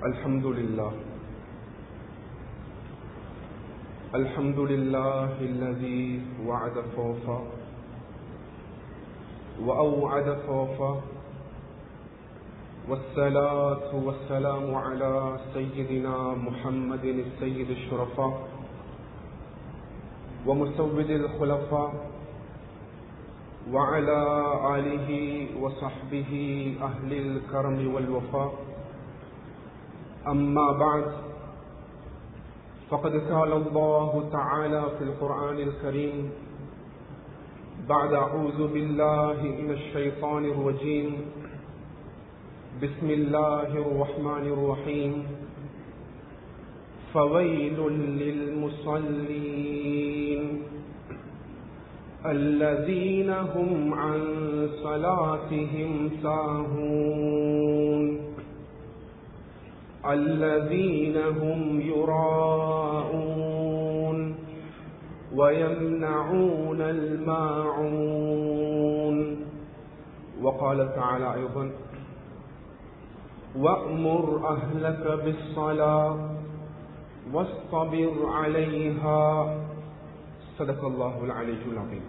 الحمد لله الحمد لله الذي وعد فوفا وأوعد فوفا والصلاة والسلام على سيدنا محمد السيد الشرفاء ومسود الخلفاء وعلى آله وصحبه أهل الكرم والوفاء أما بعد فقد قال الله تعالى في القرآن الكريم بعد أعوذ بالله من الشيطان الرجيم بسم الله الرحمن الرحيم فويل للمصلين الذين هم عن صلاتهم ساهون الذين هم يراءون ويمنعون الماعون وقال تعالى أيضا وأمر أهلك بالصلاة واصطبر عليها صدق الله العلي العظيم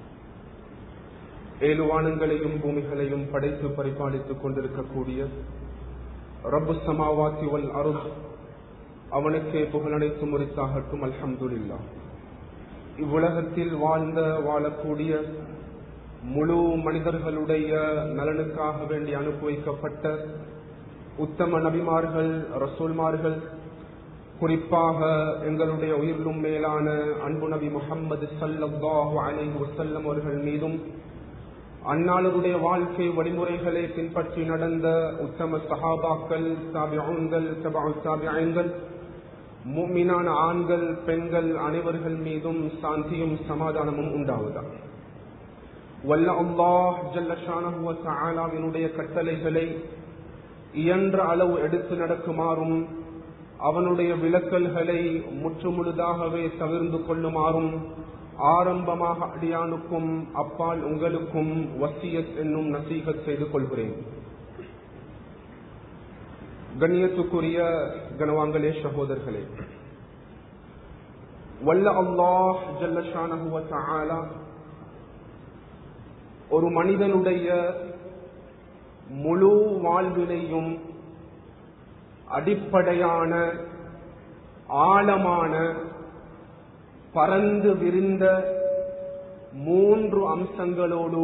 ஏழு வானங்களையும் பூமிகளையும் படைத்து பரிபாலித்துக் கொண்டிருக்கக்கூடிய ரப்பு சமாவாத்தி வல் அருள் அவனுக்கே புகழனைத்து முறித்தாகட்டும் அல்ஹம்துல்லா இவ்வுலகத்தில் வாழ்ந்த வாழக்கூடிய முழு மனிதர்களுடைய நலனுக்காக வேண்டி அனுப்பி வைக்கப்பட்ட உத்தம நபிமார்கள் ரசூல்மார்கள் குறிப்பாக எங்களுடைய உயிரிலும் மேலான அன்பு நபி முகமது சல்லாஹு அலைஹி வசல்லம் அவர்கள் மீதும் அந்நாளருடைய வாழ்க்கை வழிமுறைகளை பின்பற்றி நடந்த உத்தம சஹாபாக்கள் தாபியங்கள் தாபியங்கள் மும்மினான ஆண்கள் பெண்கள் அனைவர்கள் மீதும் சாந்தியும் சமாதானமும் உண்டாவதா வல்ல அல்லாஹ் ஜல்லஷானவினுடைய கட்டளைகளை இயன்ற அளவு எடுத்து நடக்குமாறும் அவனுடைய விளக்கல்களை முற்றுமுழுதாகவே தவிர்ந்து கொள்ளுமாறும் ஆரம்பமாக அடியானுக்கும் அப்பால் உங்களுக்கும் வசியத் என்னும் நசீகத் செய்து கொள்கிறேன் கண்ணியத்துக்குரிய கனவாங்களே சகோதரர்களே வல்ல அல்லாஹ் ஜல்லஷான ஒரு மனிதனுடைய முழு வாழ்வினையும் அடிப்படையான ஆழமான பறந்து விரிந்த மூன்று அம்சங்களோடு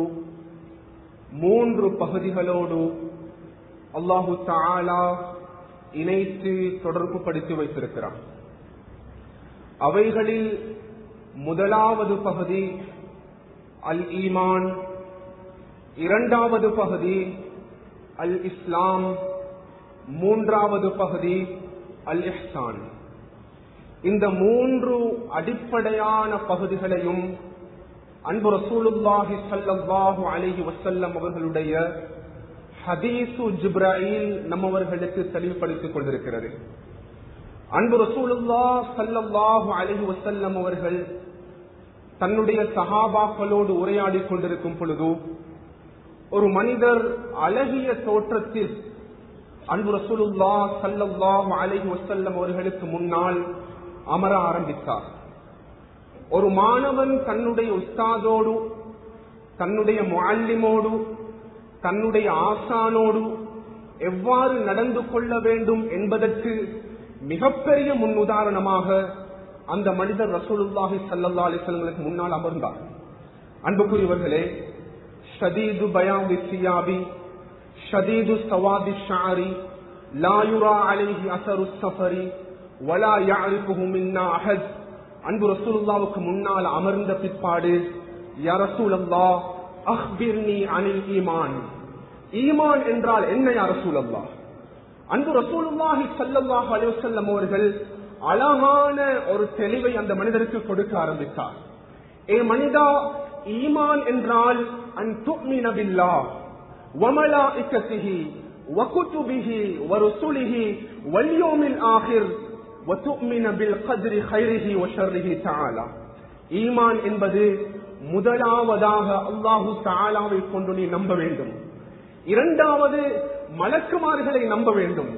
மூன்று பகுதிகளோடு அல்லாஹு தாலா இணைத்து தொடர்பு படுத்தி வைத்திருக்கிறார் அவைகளில் முதலாவது பகுதி அல் ஈமான் இரண்டாவது பகுதி அல் இஸ்லாம் மூன்றாவது பகுதி அல் இஹ்சான் இந்த மூன்று அடிப்படையான பகுதிகளையும் அன்பு ரசூலுல்லாஹி சல்லாஹு அலிஹி வசல்லம் அவர்களுடைய ஹதீசு ஜிப்ராயில் நம்மவர்களுக்கு தெளிவுபடுத்திக் கொண்டிருக்கிறது அன்பு ரசூலுல்லா சல்லாஹு அலிஹி வசல்லம் அவர்கள் தன்னுடைய சகாபாக்களோடு உரையாடி கொண்டிருக்கும் பொழுது ஒரு மனிதர் அழகிய தோற்றத்தில் அன்பு ரசூலுல்லா சல்லாஹு அலிஹி வசல்லம் அவர்களுக்கு முன்னால் அமர ஆரம்பித்தார் ஒரு மாணவன் தன்னுடைய உஸ்தாதோடு தன்னுடைய முல்லிமோடு தன்னுடைய ஆசானோடு எவ்வாறு நடந்து கொள்ள வேண்டும் என்பதற்கு மிகப்பெரிய முன்னுதாரணமாக அந்த மனிதர் ரசூலுல்லாஹி சல்லா அலிசல்களுக்கு முன்னால் அமர்ந்தார் அன்புக்குரியவர்களே ஷதீது பயாபி சியாபி ஷதீது சவாதி ஷாரி லாயுரா அலிஹி அசரு சஃபரி வலா யாரிப்புஹு மின்னா அஹத் அன்பு ரசூலுல்லாவுக்கு முன்னால் அமர்ந்த பிற்பாடு யா ரசூலல்லா அஹ்பிர்னி அனில் ஈமான் ஈமான் என்றால் என்ன யா ரசூலல்லா அன்பு ரசூலுல்லாஹி ஸல்லல்லாஹு அலைஹி வஸல்லம் அவர்கள் அழகான ஒரு தெளிவை அந்த மனிதருக்கு கொடுக்க ஆரம்பித்தார் ஏ மனிதா ஈமான் என்றால் அன் துமின பில்லாஹ் வமலாஇக்கத்திஹி وكتبه ورسله واليوم الآخر وتؤمن بالقدر خيره وشره تعالى ஈமான் என்பது முதலாவதாக அல்லாஹு தாலாவை கொண்டு நீ நம்ப வேண்டும் இரண்டாவது மலக்குமார்களை நம்ப வேண்டும்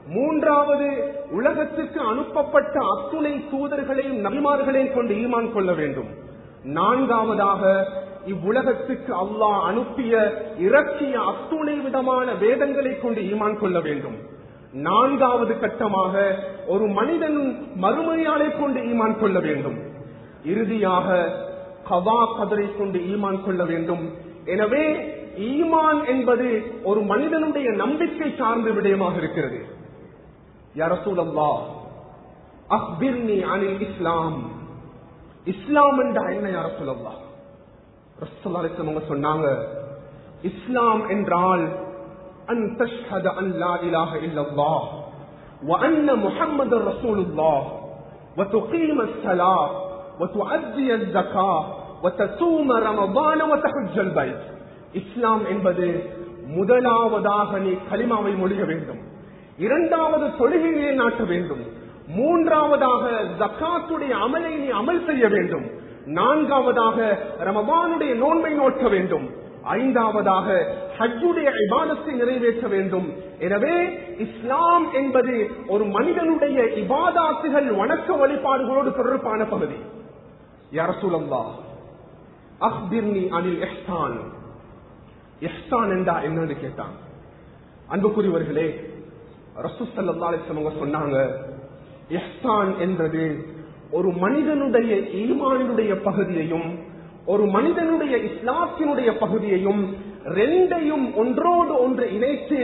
மூன்றாவது உலகத்துக்கு அனுப்பப்பட்ட அத்துணை தூதர்களையும் நபிமார்களையும் கொண்டு ஈமான் கொள்ள வேண்டும் நான்காவதாக இவ்வுலகத்துக்கு அல்லாஹ் அனுப்பிய இறக்கிய அத்துணை விதமான வேதங்களை கொண்டு ஈமான் கொள்ள வேண்டும் நான்காவது கட்டமாக ஒரு மனிதன் மறுமையாளை கொண்டு ஈமான் கொள்ள வேண்டும் இறுதியாக கவா கதரை கொண்டு ஈமான் கொள்ள வேண்டும் எனவே ஈமான் என்பது ஒரு மனிதனுடைய நம்பிக்கை சார்ந்த விடயமாக இருக்கிறது யரசூலல்லா அக்பிர்னி அனில் இஸ்லாம் இஸ்லாம் என்ற என்ன யரசூலல்லா ரசூலுல்லாஹி அவங்க சொன்னாங்க இஸ்லாம் என்றால் அன் தஷ்ஹத அன் லா இலாஹ இல்லல்லாஹ் وأن محمد رسول الله وتقيم الصلاة وتؤدي الزكاة وتصوم رمضان وتحج البيت இஸ்லாம் என்பது முதலாவதாக நீ களிமாவை மொழிய வேண்டும் இரண்டாவது தொழுகையை நாட்ட வேண்டும் மூன்றாவதாக ஜக்காத்துடைய அமலை நீ அமல் செய்ய வேண்டும் நான்காவதாக ரமபானுடைய நோன்பை நோக்க வேண்டும் ஐந்தாவதாக ஹஜ்ஜுடைய இபாதத்தை நிறைவேற்ற வேண்டும் எனவே இஸ்லாம் என்பது ஒரு மனிதனுடைய இபாதாத்துகள் வணக்க வழிபாடுகளோடு தொடர்பான பகுதி யரசுலல்லா அஹ்பிர்னி அனில் எஹ்தான் எஹ்தான் என்றா என்னன்னு கேட்டான் அன்புக்குரியவர்களே ரசூசல்லா சொன்னாங்க எஹ்தான் என்றது ஒரு மனிதனுடைய ஈமானுடைய பகுதியையும் ஒரு மனிதனுடைய இஸ்லாத்தினுடைய பகுதியையும் ரெண்டையும் ஒன்றோடு ஒன்று இணைத்து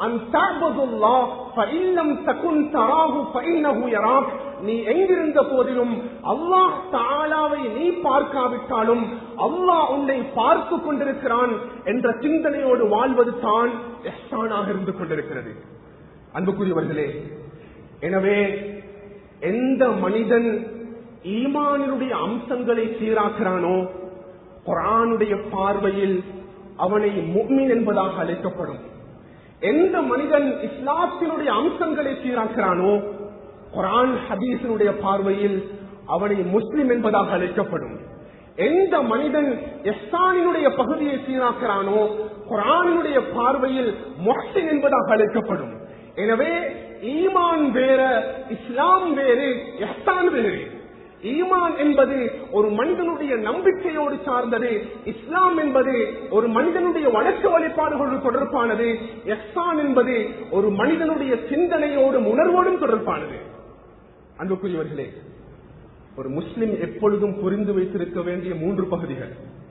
நீ எங்கிருந்த போதிலும் அல்லாஹ் தாலாவை நீ பார்க்காவிட்டாலும் அல்லாஹ் உன்னை பார்த்து கொண்டிருக்கிறான் என்ற சிந்தனையோடு வாழ்வது தான் எஹ்சானாக இருந்து கொண்டிருக்கிறது அன்புக்குரியவர்களே எனவே எந்த மனிதன் ஈமானினுடைய அம்சங்களை சீராக்கிறானோ குரானுடைய பார்வையில் அவனை முக்மின் என்பதாக அழைக்கப்படும் எந்த மனிதன் இஸ்லாத்தினுடைய அம்சங்களை சீராக்கிறானோ குரான் ஹதீஸினுடைய பார்வையில் அவனை முஸ்லிம் என்பதாக அழைக்கப்படும் எந்த மனிதன் எஸ்தானினுடைய பகுதியை சீராக்கிறானோ குரானினுடைய பார்வையில் மொஹின் என்பதாக அழைக்கப்படும் எனவே ஈமான் வேற இஸ்லாம் வேறு எஹ்தான் வேறு ஈமான் என்பது ஒரு மனிதனுடைய நம்பிக்கையோடு சார்ந்தது இஸ்லாம் என்பது ஒரு மனிதனுடைய வழக்க வழிபாடுகளோடு தொடர்பானது எஹ்சான் என்பது ஒரு மனிதனுடைய சிந்தனையோடும் உணர்வோடும் தொடர்பானது அன்புக்குரியவர்களே ஒரு முஸ்லிம் எப்பொழுதும் புரிந்து வைத்திருக்க வேண்டிய மூன்று பகுதிகள்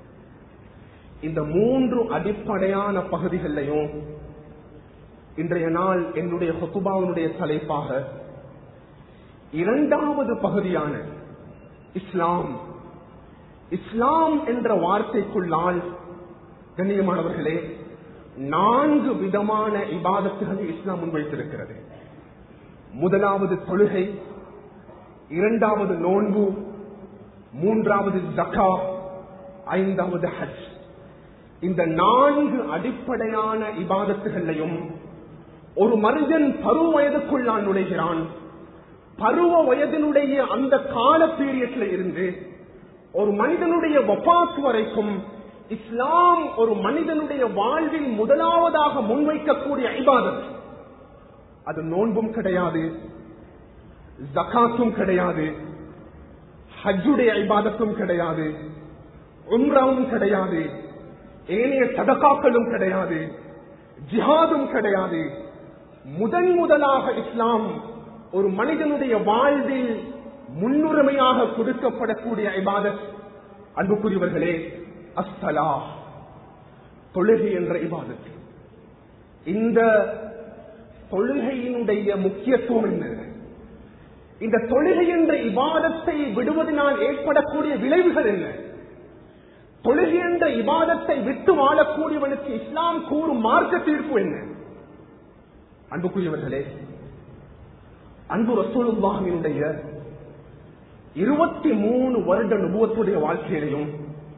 இந்த மூன்று அடிப்படையான பகுதிகளையும் இன்றைய நாள் என்னுடைய ஹொத்துபாவுடைய தலைப்பாக இரண்டாவது பகுதியான இஸ்லாம் இஸ்லாம் என்ற வார்த்தைக்குள்ளால் கண்ணியமானவர்களே நான்கு விதமான இபாதத்துகளை இஸ்லாம் முன்வைத்திருக்கிறது முதலாவது தொழுகை இரண்டாவது நோன்பு மூன்றாவது ஜக்கா ஐந்தாவது ஹஜ் இந்த நான்கு அடிப்படையான இபாதத்துகளையும் ஒரு மனிதன் பருவ வயதுக்குள்ளான் நுழைகிறான் பருவ வயதினுடைய அந்த கால பீரியட்ல இருந்து ஒரு மனிதனுடைய வபாத் வரைக்கும் இஸ்லாம் ஒரு மனிதனுடைய வாழ்வில் முதலாவதாக முன்வைக்கக்கூடிய ஐபாதத் அது நோன்பும் கிடையாது ஜக்காத்தும் கிடையாது ஹஜ்ஜுடைய ஐபாதத்தும் கிடையாது உம்ராவும் கிடையாது ஏனைய சதகாக்களும் கிடையாது ஜிஹாதும் கிடையாது முதன் முதலாக இஸ்லாம் ஒரு மனிதனுடைய வாழ்வில் முன்னுரிமையாக கொடுக்கப்படக்கூடிய இபாதத் அன்புக்குரியவர்களே அஸ்தலா தொழுகை என்ற இபாதத் இந்த தொழுகையினுடைய முக்கியத்துவம் என்ன இந்த தொழுகை என்ற இபாதத்தை விடுவதனால் ஏற்படக்கூடிய விளைவுகள் என்ன தொழுகை என்ற இபாதத்தை விட்டு வாழக்கூடியவனுக்கு இஸ்லாம் கூறும் மார்க்க தீர்ப்பு என்ன அன்புக்குரியவர்களே அன்பு ரசூலுல்லாஹினுடைய இருபத்தி மூணு வருட நுபுவத்துடைய வாழ்க்கையிலையும்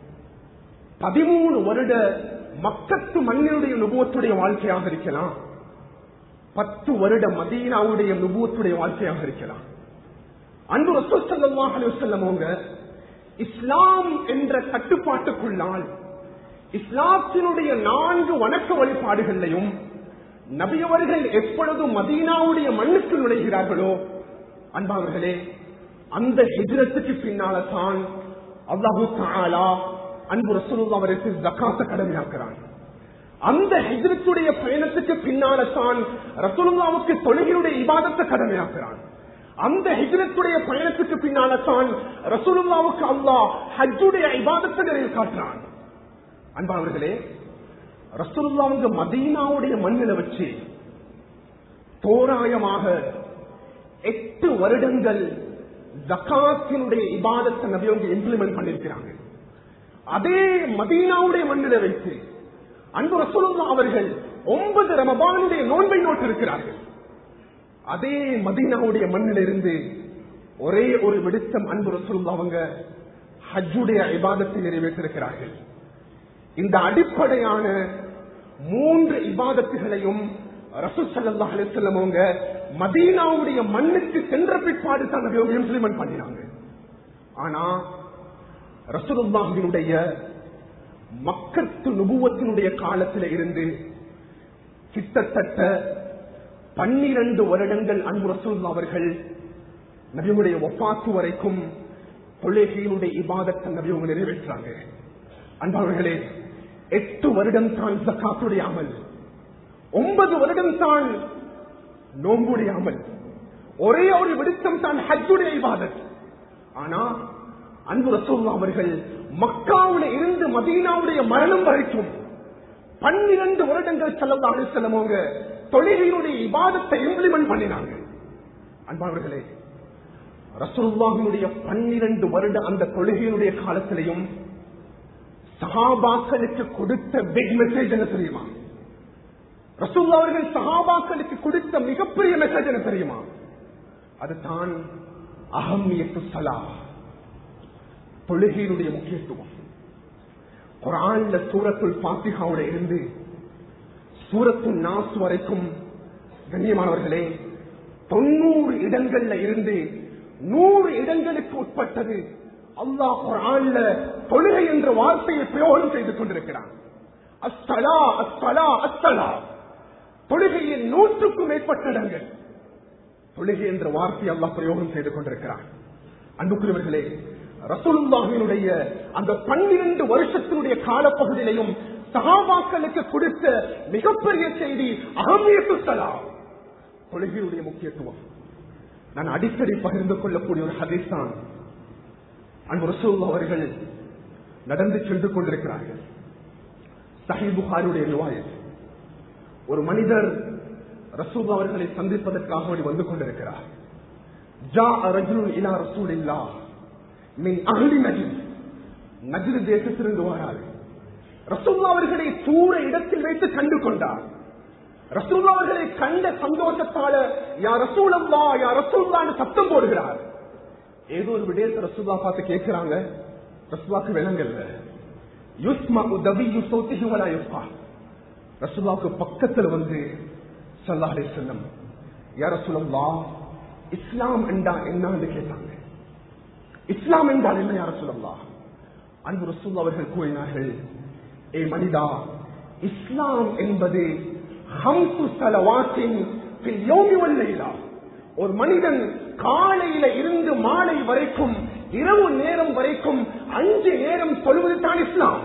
பதிமூணு வருட மக்கத்து மண்ணினுடைய நுபுவத்துடைய வாழ்க்கையாக இருக்கலாம் பத்து வருட மதீனாவுடைய நுபுவத்துடைய வாழ்க்கையாக இருக்கலாம் அன்பு ரசூல் ஸல்லல்லாஹு அலைஹி வஸல்லம் அவங்க இஸ்லாம் என்ற கட்டுப்பாட்டுக்குள்ளால் இஸ்லாத்தினுடைய நான்கு வணக்க வழிபாடுகளையும் நபியவர்கள் எப்பொழுது மதீனாவுடைய மண்ணுக்கு நுழைகிறார்களோ அன்பாவர்களே அந்த ஹிஜ்ரத்துக்கு பின்னால தான் அல்லாஹு தாலா அன்பு ரசூலுல்லாஹ் அவருக்கு ஜக்காத்த கடமையாக்குறான் அந்த ஹிஜ்ரத்துடைய பயணத்துக்கு பின்னால தான் ரசூலுல்லாவுக்கு தொழுகையுடைய இபாதத்தை கடமையாக்குறான் அந்த ஹிஜ்ரத்துடைய பயணத்துக்கு பின்னால தான் ரசூலுல்லாவுக்கு அல்லாஹ் ஹஜ்ஜுடைய இபாதத்தை நிறைவு காட்டுறான் அன்பானவர்களே ரசூலுல்லாவுக்கு மதீனாவுடைய மண்ணில வச்சு தோராயமாக எட்டு வருடங்கள் ஜக்காத்தினுடைய இபாதத்தை நபியவங்க இம்ப்ளிமெண்ட் பண்ணிருக்கிறாங்க அதே மதீனாவுடைய மண்ணில வைத்து அன்பு ரசூலுல்லா அவர்கள் ஒன்பது ரமபானுடைய நோன்பை நோட்டு இருக்கிறார்கள் அதே மதீனாவுடைய மண்ணிலிருந்து ஒரே ஒரு விடுத்தம் அன்பு ரசூலுல்லா அவங்க ஹஜ்ஜுடைய இபாதத்தை நிறைவேற்றிருக்கிறார்கள் இந்த அடிப்படையான மூன்று இபாதத்துகளையும் ரசூல் ஸல்லல்லாஹு அலைஹி வஸல்லம் அவங்க மதீனாவுடைய மண்ணுக்கு சென்ற பிற்பாடு தான் நபி அவங்க இம்ப்ளிமெண்ட் பண்ணினாங்க ஆனா ரசூலுல்லாஹினுடைய மக்கத்து நுபுவத்தினுடைய காலத்தில் இருந்து கிட்டத்தட்ட பன்னிரண்டு வருடங்கள் அன்பு ரசூல்லா அவர்கள் நபியுடைய ஒப்பாத்து வரைக்கும் தொழுகையினுடைய இபாதத்தை நபியவங்க நிறைவேற்றாங்க அன்பவர்களே எட்டு வருடம் தான் ஜக்காத்துடைய அமல் ஒன்பது வருடம் தான் நோம்புடைய அமல் ஒரே ஒரு விடுத்தம் தான் ஹஜ்ஜுடைய இபாதத் ஆனா அன்பு ரசூல்லா அவர்கள் மக்காவுல இருந்து மதீனாவுடைய மரணம் வரைக்கும் பன்னிரண்டு வருடங்கள் செல்லதாக செல்லமோங்க தொழுகையினுடைய இபாதத்தை இம்ப்ளிமெண்ட் பண்ணினாங்க அன்பானவர்களே ரசூல்லாவினுடைய பன்னிரண்டு வருட அந்த தொழுகையினுடைய காலத்திலையும் சஹாபாக்களுக்கு கொடுத்த பிக் மெசேஜ் என்ன தெரியுமா ரசூல்லா அவர்கள் சஹாபாக்களுக்கு கொடுத்த மிகப்பெரிய மெசேஜ் என்ன தெரியுமா அதுதான் அகமியத்து சலா தொழுகையினுடைய முக்கியத்துவம் குரான்ல சூரத்துல் பாத்திகாவோட இருந்து சூரத்து நாஸ் வரைக்கும் கண்ணியமானவர்களே தொண்ணூறு இடங்கள்ல இருந்து நூறு இடங்களுக்கு உட்பட்டது அல்லாஹ் குரான்ல தொழுகை என்ற வார்த்தையை பிரயோகம் செய்து கொண்டிருக்கிறான் அஸ்தலா அஸ்தலா அஸ்தலா தொழுகையில் நூற்றுக்கும் மேற்பட்ட இடங்கள் தொழுகை என்ற வார்த்தையை அல்லாஹ் பிரயோகம் செய்து கொண்டிருக்கிறான் அன்புக்குரியவர்களே ரசூலுல்லாஹினுடைய அந்த பன்னிரண்டு வருஷத்தினுடைய காலப்பகுதியிலையும் சகாபாக்களுக்கு கொடுத்த மிகப்பெரிய செய்தி அகமியத்து சலாம் தொழுகையுடைய முக்கியத்துவம் நான் அடிக்கடி பகிர்ந்து கொள்ளக்கூடிய ஒரு ஹதீஸ் தான் அன்பு ரசூல்லா அவர்கள் நடந்து சென்று கொண்டிருக்கிறார்கள் சஹி புகாருடைய நிவாயத் ஒரு மனிதர் ரசூல் அவர்களை சந்திப்பதற்காக வேண்டி வந்து கொண்டிருக்கிறார் ஜா ரஜுல் இலா ரசூல் இல்லா மின் அகலி நஜில் நஜில் தேசத்திலிருந்து வராது ரசூல்லா அவர்களை தூர இடத்தில் வைத்து கண்டு கொண்டார் ரசூல்லா அவர்களை கண்ட சந்தோஷத்தால யா ரசூலல்லா யா ரசூல்லான்னு சத்தம் போடுகிறார் ஏதோ ஒரு விடயத்தை ரசூல்லா பார்த்து கேட்கிறாங்க ரசூலாக்கு விளங்கல்ல யுஸ்மா உதவியு சௌத்திஹி வலா யுஸ்மா ரசூலாவுக்கு பக்கத்துல வந்து சல்லாஹ் செல்லம் யா ரசூலல்லா இஸ்லாம் என்றா என்னன்னு கேட்டாங்க இஸ்லாம் என்றால் என்ன யார சொல்லலாம் அன்பு ரசூல் அவர்கள் கூறினார்கள் ஏ மனிதா இஸ்லாம் என்பது ஹம்சு சலவாத்தின் ஃபில் யௌமி வல் லைலா. ஒரு மனிதன் காலையில இருந்து மாலை வரைக்கும் இரவு நேரம் வரைக்கும் அஞ்சு நேரம் தொழுவது தான் இஸ்லாம்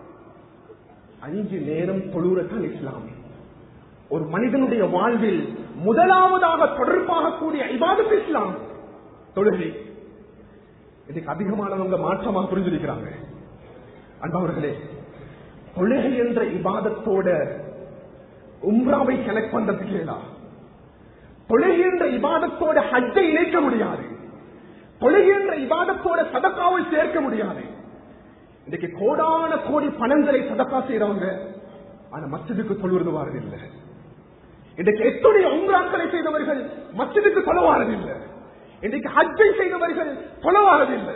அஞ்சு நேரம் தொழுவது தான் இஸ்லாம் ஒரு மனிதனுடைய வாழ்வில் முதலாவதாக தொடர்பாக கூடிய இபாதத் இஸ்லாம் தொழுகை இதுக்கு அதிகமானவங்க மாற்றமாக புரிஞ்சிருக்கிறாங்க அன்பவர்களே தொழுகை என்ற இபாதத்தோட உம்ராவை கனெக்ட் பண்றதுக்கு ஏதா தொழுகை என்ற இபாதத்தோட ஹஜ்ஜை இணைக்க முடியாது தொழுகை என்ற இபாதத்தோட சதக்காவை சேர்க்க முடியாது இன்னைக்கு கோடான கோடி பணங்களை சதக்கா செய்யறவங்க ஆனா மஸ்ஜிதுக்கு தொழுவது வாரதில்லை இன்றைக்கு எத்துடைய உம்ராக்களை செய்தவர்கள் மஸ்ஜிதுக்கு தொலைவாரதில்லை இன்றைக்கு ஹஜ்ஜை செய்தவர்கள் தொலைவாரதில்லை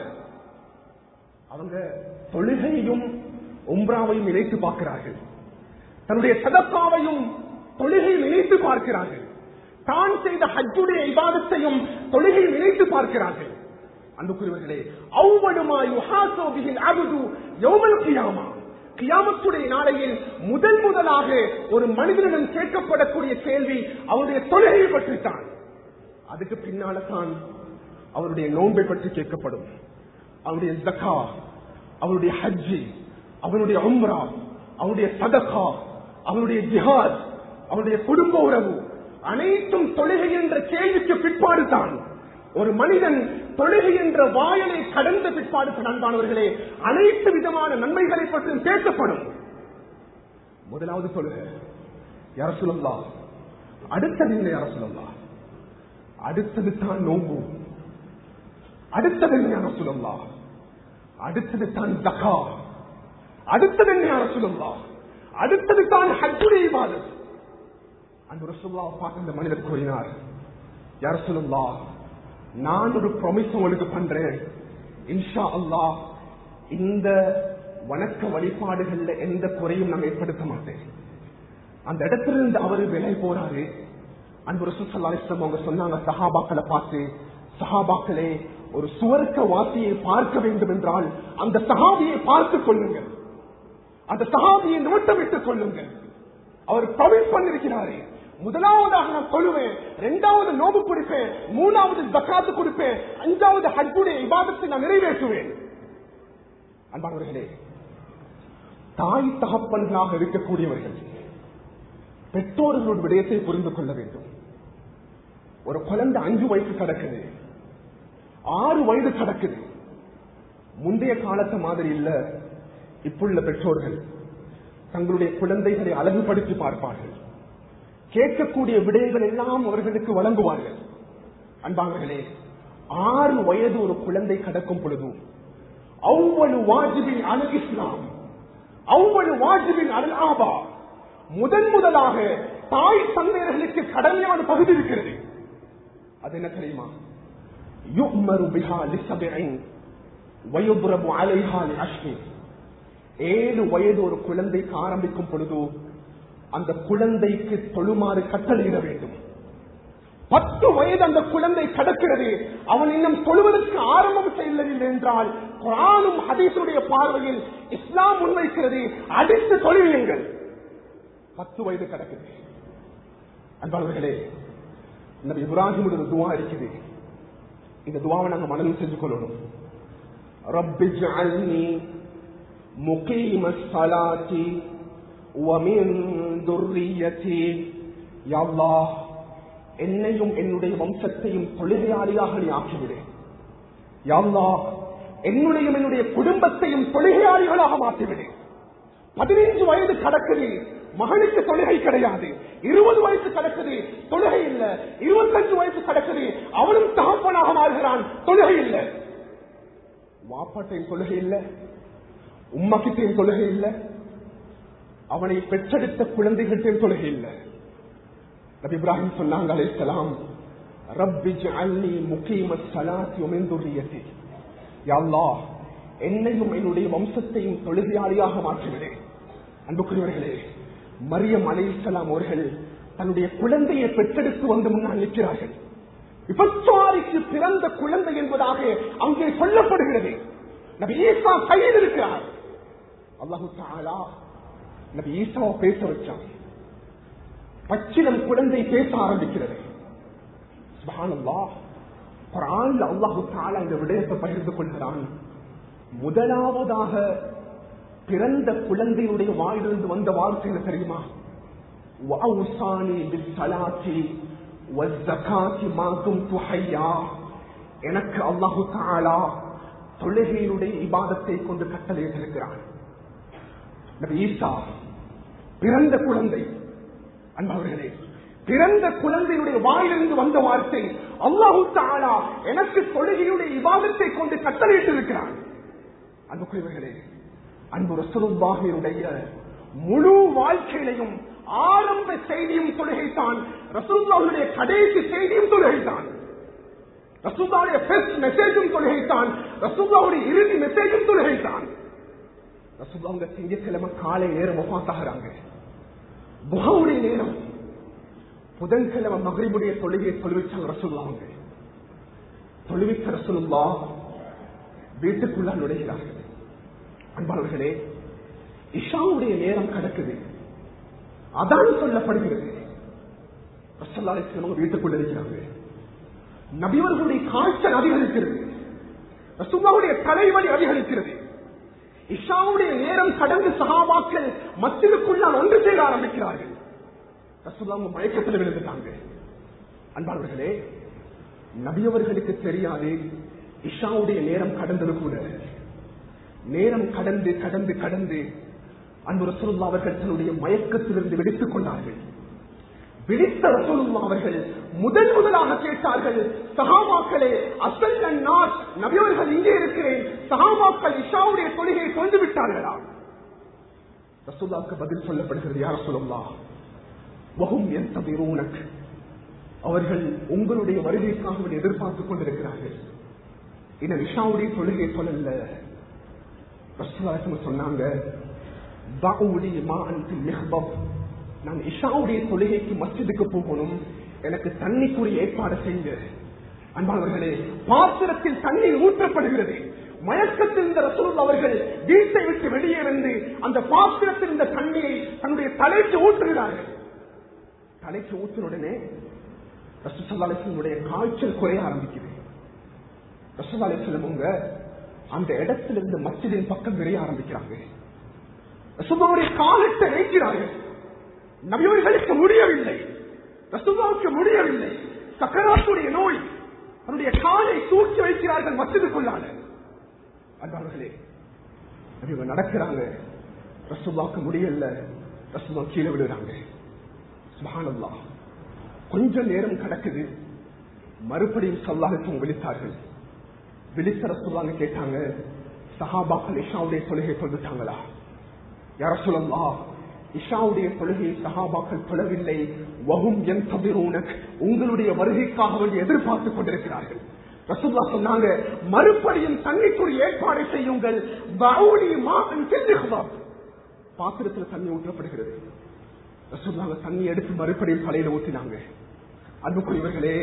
அவங்க தொழுகையையும் உம்ராவையும் இணைத்து பார்க்கிறார்கள் தன்னுடைய சதக்காவையும் தொழுகையும் இணைத்து பார்க்கிறார்கள் தான் செய்த ஹஜ்ஜுடைய இபாதத்தையும் தொழுகையும் இணைத்து பார்க்கிறார்கள் அன்புக்குரியவர்களே அவ்வளவுமா யுஹாசோபியின் அபுது யௌமல் கியாமா கியாமத்துடைய நாளையில் முதல் முதலாக ஒரு மனிதனிடம் கேட்கப்படக்கூடிய கேள்வி அவருடைய தொழுகையை பற்றித்தான் அதுக்கு பின்னால தான் அவருடைய நோன்பை பற்றி கேட்கப்படும் அவருடைய ஜக்கா அவருடைய ஹஜ்ஜி அவருடைய உம்ரா அவருடைய சதகா அவருடைய ஜிஹாத் அவருடைய குடும்ப உறவு அனைத்தும் தொழுகை என்ற கேள்விக்கு பிற்பாடு தான் ஒரு மனிதன் தொழுகை என்ற வாயலை கடந்த பிற்பாடு அன்பானவர்களே அனைத்து விதமான நன்மைகளை பற்றியும் பேசப்படும் முதலாவது தொழுகை யார சொல்லலாம் அடுத்தது என்ன யார சொல்லலாம் அடுத்தது தான் நோம்பு அடுத்தது என்ன யார சொல்லலாம் அடுத்தது தான் ஜக்கா அடுத்தது என்ன யார சொல்லலாம் அடுத்தது தான் ஹஜ்ஜுடைய இபாதத் அந்த ரசூல்லாவை பார்த்து இந்த மனிதர் கூறினார் யார சொல்லலாம் நான் ஒரு ப்ரொமிஸ் உங்களுக்கு பண்றேன் இன்ஷா அல்லாஹ் இந்த வணக்க வழிபாடுகள்ல எந்த குறையும் நான் ஏற்படுத்த மாட்டேன் அந்த இடத்துல இருந்து அவரு விலை போறாரு அன்பு ரசூசல்லாஸ்லம் அவங்க சொன்னாங்க சஹாபாக்களை பார்த்து சஹாபாக்களே ஒரு சுவர்க்க வாசியை பார்க்க வேண்டும் என்றால் அந்த சஹாபியை பார்த்துக் கொள்ளுங்கள் அந்த சஹாபியை நோட்டமிட்டுக் கொள்ளுங்கள் அவர் ப்ரொமிஸ் பண்ணிருக்கிறாரே முதலாவதாக நான் சொல்லுவேன் இரண்டாவது நோபு கொடுப்பேன் மூணாவது ஜக்காத்து கொடுப்பேன் அஞ்சாவது ஹஜ்ஜுடைய இபாதத்தை நான் நிறைவேற்றுவேன் அன்பானவர்களே தாய் தகப்பன்களாக இருக்கக்கூடியவர்கள் பெற்றோர்களோட விடயத்தை புரிந்து கொள்ள வேண்டும் ஒரு குழந்தை அஞ்சு வயசு கிடக்குது ஆறு வயது கிடக்குது முந்தைய காலத்து மாதிரி இல்ல இப்புள்ள பெற்றோர்கள் தங்களுடைய குழந்தைகளை அழகுபடுத்தி பார்ப்பார்கள் கேட்கக்கூடிய விடயங்கள் எல்லாம் அவர்களுக்கு வழங்குவார்கள் அன்பானவர்களே ஆறு வயது ஒரு குழந்தை கடக்கும் பொழுதும் அவ்வளவு வாஜிபின் அல் இஸ்லாம் அவ்வளவு வாஜிபின் அல் ஆபா முதன் முதலாக தாய் தந்தையர்களுக்கு கடமையான பகுதி இருக்கிறது அது என்ன தெரியுமா யுக்மரு பிஹா லிசபின் வயுபுரபு அலைஹா அஷ்மி ஏழு வயது ஒரு குழந்தைக்கு ஆரம்பிக்கும் பொழுது அந்த குழந்தைக்கு தொழுமாறு கட்டளையிட வேண்டும் பத்து வயது அந்த குழந்தை கடக்கிறது அவன் இன்னும் தொழுவதற்கு ஆரம்பம் செய்யவில்லை என்றால் குரானும் ஹதீசுடைய பார்வையில் இஸ்லாம் முன்வைக்கிறது அடித்து தொழுவியுங்கள் பத்து வயது கிடக்குது அன்பாளர்களே நபி இப்ராஹிமுடைய துவா இருக்குது இந்த துவாவை நாங்க மனதில் செஞ்சு கொள்ளணும் ரப்பி ஜஅல்னி முகீம ஸலாத்தி ومن ذريتي يا الله என்னையும் என்னுடைய வம்சத்தையும் தொழுகையாளியாக நீ ஆக்கிவிடு யா அல்லாஹ் என்னுடைய என்னுடைய குடும்பத்தையும் தொழுகையாளிகளாக மாற்றிவிடு பதினைஞ்சு வயது கடக்குது மகனுக்கு தொழுகை கிடையாது இருபது வயசு கடக்குது தொழுகை இல்ல இருபத்தஞ்சு வயசு கடக்குது அவனும் தகப்பனாக மாறுகிறான் தொழுகை இல்ல வாப்பாட்டையும் தொழுகை இல்ல உம்மக்கிட்டையும் தொழுகை இல்ல அவனை பெற்றெடுத்த குழந்தைகள்டையும் தொழுகை இல்ல நபி இப்ராஹிம் சொன்னாங்க அலைஹிஸ்ஸலாம் ரப்பி ஜஅல்னி முகீம ஸலாத்தி வ மின் துர்ரியத்தி யா அல்லாஹ் என்னையும் என்னுடைய வம்சத்தையும் தொழுகையாளியாக மாற்றிவிடு அன்புக்குரியவர்களே மரியம் அலைஹிஸ்ஸலாம் அவர்கள் தன்னுடைய குழந்தையை பெற்றெடுத்து வந்து முன்னால் நிற்கிறார்கள் விபச்சாரிக்கு பிறந்த குழந்தை என்பதாக அங்கே சொல்லப்படுகிறது நபி ஈசா கையில் இருக்கிறார் அல்லாஹு தாலா நபி ஈசாவை பேச வச்சான் பச்சிலம் குழந்தை பேச ஆரம்பிக்கிறது சுப்ஹானல்லாஹ் குர்ஆன்ல அல்லாஹு தஆலா இந்த விடயத்தை பகிர்ந்து கொள்கிறான் முதலாவதாக பிறந்த குழந்தையுடைய வாயிலிருந்து வந்த வார்த்தை என்ன தெரியுமா வஅவுசானி பிஸ்ஸலாத்தி வஸ்ஸகாத்தி மா குன்து ஹய்யா எனக்கு அல்லாஹு தஆலா தொழுகையினுடைய இபாதத்தை கொண்டு கட்டளையிட்டிருக்கிறான் நபி ஈசா பிறந்த குழந்தை அன்பவர்களே பிறந்த குழந்தையுடைய வாயிலிருந்து வந்த வார்த்தை அல்லாஹு தாலா எனக்கு தொழுகையுடைய விவாதத்தை கொண்டு கட்டளையிட்டு இருக்கிறான் அன்புக்குரியவர்களே அன்பு ரசூலுல்லாஹினுடைய முழு வாழ்க்கையிலையும் ஆரம்ப செய்தியும் தொழுகைத்தான் ரசூல்லாவுடைய கடைசி செய்தியும் தொழுகைத்தான் ரசூல்லாவுடைய ஃபர்ஸ்ட் மெசேஜும் தொழுகைத்தான் ரசூல்லாவுடைய இறுதி மெசேஜும் தொழுகைத்தான் ரசூல்லாவுங்க திங்கட்கிழமை காலை நேரம் ஒப்பாத்தாகிறாங்க புகாவுடைய நேரம் புதன்கிழமை மகரிபுடைய தொழுகையை தொழுவிச்சாங்க ரசூல்லாவுங்க தொழுவித்த ரசூலுல்லா வீட்டுக்குள்ள நுழைகிறார்கள் அன்பாளர்களே இஷாவுடைய நேரம் கடக்குது அதான் சொல்லப்படுகிறது ரசல்லாலிஸ்லாம் வீட்டுக்குள்ள இருக்கிறாங்க நபிவர்களுடைய காய்ச்சல் அதிகரிக்கிறது ரசுல்லாவுடைய தலைவலி அதிகரிக்கிறது இஷாவுடைய நேரம் கடந்து சகாபாக்கள் மத்திலுக்குள்ளால் ஒன்று சேர ஆரம்பிக்கிறார்கள் ரசுல்லாங்க மயக்கத்தில் விழுந்துட்டாங்க அன்பாளர்களே நபியவர்களுக்கு தெரியாது இஷாவுடைய நேரம் கடந்தது கூட நேரம் கடந்து கடந்து கடந்து அன்பு ரசூலுல்லா அவர்கள் தன்னுடைய மயக்கத்திலிருந்து வெடித்துக் கொண்டார்கள் விழித்த ரசூலுல்லா அவர்கள் முதல் முதலாக கேட்டார்கள் சகாபாக்களே அசல் நாட் நபியவர்கள் இங்கே இருக்கிறேன் சகாபாக்கள் இஷாவுடைய தொழுகையை தொண்டு விட்டார்களா ரசூல்லாவுக்கு பதில் சொல்லப்படுகிறது யார் சொல்லலா வகும் என் தவிரூனக் அவர்கள் உங்களுடைய வருகைக்காக எதிர்பார்த்துக் கொண்டிருக்கிறார்கள் இந்த விஷாவுடைய தொழுகை சொல்லல ரசூலாசம் சொன்னாங்க நான் இஷாவுடைய தொழுகைக்கு மஸ்ஜிதுக்கு போகணும் எனக்கு தண்ணிக்குரிய ஏற்பாடு செய்யுங்க அன்பானவர்களே பாத்திரத்தில் தண்ணீர் ஊற்றப்படுகிறது மயக்கத்தில் இந்த ரசூல் அவர்கள் வீட்டை விட்டு வெளியே வந்து அந்த பாத்திரத்தில் இந்த தண்ணீரை தன்னுடைய தலைக்கு ஊற்றுகிறார்கள் தலைக்கு ஊற்றின உடனே ரசூசல்லாசனுடைய காய்ச்சல் குறைய ஆரம்பிக்குது ரசூசாலேஸ்வரம் உங்க அந்த இடத்துல இருந்து மஸ்ஜிதின் பக்கம் விரைய ஆரம்பிக்கிறாங்க ரசூபாவுடைய காலத்தை வைக்கிறார்கள் நபியவர்களுக்கு முடியவில்லை ரசூபாவுக்கு முடியவில்லை சக்கராத்துடைய நோய் அவருடைய காலை தூக்கி வைக்கிறார்கள் மஸ்ஜிதுக்குள்ளான அன்பார்களே இவங்க நடக்கிறாங்க ரசூபாவுக்கு முடியல ரசூபா கீழே விடுறாங்க சுபானல்லா கொஞ்ச நேரம் கடக்குது மறுபடியும் சொல்லாகத்தும் விழித்தார்கள் விழித்த ரசூலாங்க கேட்டாங்க சஹாபாக்கள் இஷாவுடைய தொழுகை தொழுட்டாங்களா யார சொல்லலா இஷாவுடைய தொழுகை சஹாபாக்கள் தொழவில்லை வகும் என் தவிரூனக் உங்களுடைய வருகைக்காக வேண்டி எதிர்பார்த்துக் கொண்டிருக்கிறார்கள் ரசூல்லா சொன்னாங்க மறுபடியும் தண்ணிக்குரிய ஏற்பாடு செய்யுங்கள் பாத்திரத்தில் தண்ணி ஊற்றப்படுகிறது ரசூல்லாங்க தண்ணி எடுத்து மறுபடியும் தலையில ஊற்றினாங்க அன்புக்குரியவர்களே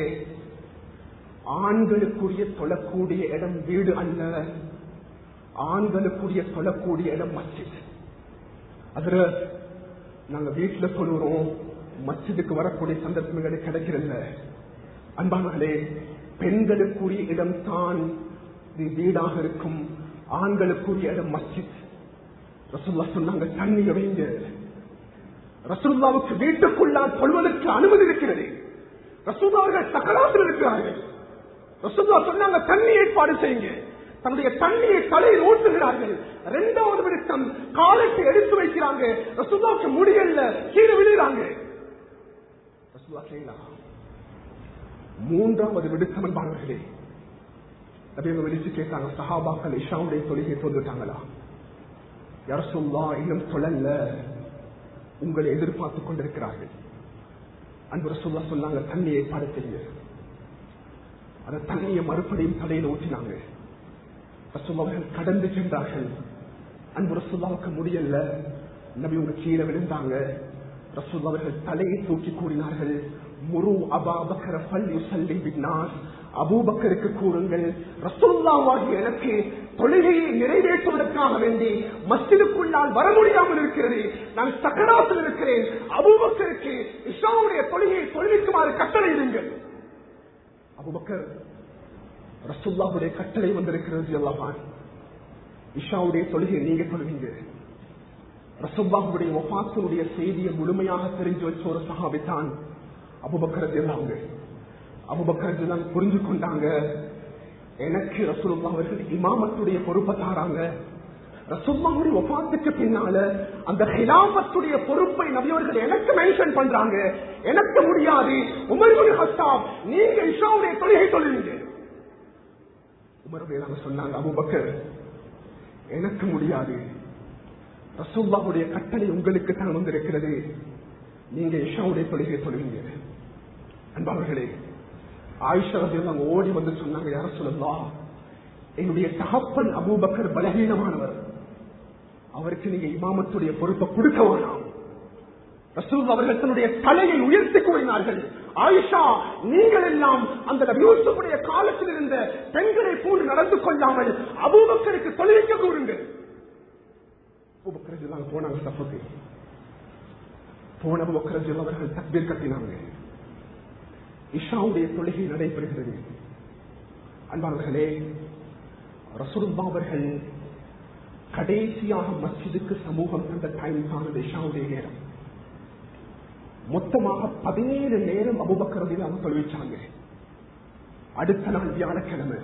ஆண்களுக்குரிய தொழக்கூடிய இடம் வீடு அல்ல ஆண்களுக்குரிய தொழக்கூடிய இடம் மஸ்ஜித் அதுல நாங்க வீட்டுல சொல்லுறோம் மஸ்ஜிதுக்கு வரக்கூடிய சந்தர்ப்பம் எங்களுக்கு கிடைக்கிறல்ல அன்பானங்களே பெண்களுக்குரிய இடம் தான் வீடாக இருக்கும் ஆண்களுக்குரிய இடம் மஸ்ஜித் ரசுல்லா சொன்னாங்க தண்ணி வைங்க ரசூல்லாவுக்கு வீட்டுக்குள்ளால் சொல்வதற்கு அனுமதி இருக்கிறது ரசூல்லா அவர்கள் சக்கராத்தில் இருக்கிறார்கள் ரசூல்லா சொன்னாங்க தண்ணி ஏற்பாடு செய்யுங்க தன்னுடைய தண்ணியை தலையில் ஊற்றுகிறார்கள் இரண்டாவது விடுத்தம் காலத்தை எடுத்து வைக்கிறாங்க ரசூல்லாவுக்கு முடியல கீழே விழுகிறாங்க ரசூல்லா செய்யலாம் மூன்றாவது விடுத்தம் என்பார்களே அப்படியே விழிச்சு கேட்டாங்க சஹாபாக்கள் இஷாவுடைய தொழிலை தோன்றுட்டாங்களா யரசுல்லா இன்னும் சொல்லல உங்களை எதிர்பார்த்துக் கொண்டிருக்கிறார்கள் அன்பு ரசூல்லா சொன்னாங்க தண்ணி ஏற்பாடு செய்ய அந்த தண்ணியை மறுபடியும் தலையில் ஊற்றினாங்க ரசூல்லாவர்கள் கடந்து சென்றார்கள் அன்பு ரசூல்லாவுக்கு முடியல நபி உங்க கீழே விழுந்தாங்க ரசூல்லா அவர்கள் தலையை தூக்கி கூறினார்கள் முரு அபாபக்கர பள்ளி சல்லி பின்னார் அபூபக்கருக்கு கூறுங்கள் ரசூல்லாவாகி எனக்கு தொழுகையை நிறைவேற்றுவதற்காக வேண்டி மஸ்ஜிதுக்குள்ளால் வர முடியாமல் இருக்கிறது நான் சக்கராத்தில் இருக்கிறேன் அபூபக்கருக்கு இஸ்லாமுடைய தொழுகையை தொழுவிக்குமாறு கட்டளை இருங்கள் அபுபக்கர் ரசுல்லாவுடைய கட்டளை வந்திருக்கிறது அல்லவான் இஷாவுடைய தொழுகை நீங்க சொல்லுவீங்க ரசுல்லாவுடைய ஒப்பாசனுடைய செய்தியை முழுமையாக தெரிஞ்சு வச்ச ஒரு சகாபித்தான் அபுபக்கரது எல்லாங்க அபுபக்கரது எல்லாம் புரிஞ்சு கொண்டாங்க எனக்கு ரசூலுல்லா அவர்கள் இமாமத்துடைய பொறுப்பை தாராங்க ரசூல்லாவுடைய ஒப்பாத்துக்கு பின்னால அந்த ஹிலாபத்துடைய பொறுப்பை நபியவர்கள் எனக்கு மென்ஷன் பண்றாங்க எனக்கு முடியாது உமர்முல் ஹஸ்தாப் நீங்க இஷாவுடைய தொழுகை சொல்லுவீங்க உமருடைய சொன்னாங்க அபுபக்கர் எனக்கு முடியாது ரசூல்லாவுடைய கட்டளை உங்களுக்கு தான் வந்திருக்கிறது நீங்க இஷாவுடைய தொழுகை சொல்லுவீங்க அன்பவர்களே ஆயிஷா அவங்க ஓடி வந்து சொன்னாங்க யார சொல்லலாம் என்னுடைய தகப்பன் அபூபக்கர் பலகீனமானவர் அவருக்கு நீங்க இமாமத்துடைய பொறுப்பை கொடுக்க வேணாம் ரசூல் அவர்கள் தன்னுடைய தலையை உயர்த்தி கூறினார்கள் ஆயிஷா நீங்கள் எல்லாம் அந்த யூசுஃபுடைய காலத்தில் இருந்த பெண்களை போன்று நடந்து கொள்ளாமல் அபூபக்கருக்கு தொழிலுக்க கூறுங்கள் அபுபக்கரஜில்லாம் போனாங்க சஃபுக்கு போன அபுபக்கரஜில் அவர்கள் தக்பீர் கட்டினாங்க இஷாவுடைய தொழுகை நடைபெறுகிறது அன்பாளர்களே ரசூலுல்லா அவர்கள் கடைசியாக மஸ்ஜிதுக்கு சமூகம் தந்த டைம் தான் இஷாவுடைய நேரம் மொத்தமாக பதினேழு நேரம் அபுபக்கரதில் அவங்க தொழுவிச்சாங்க அடுத்த நாள் வியாழக்கிழமை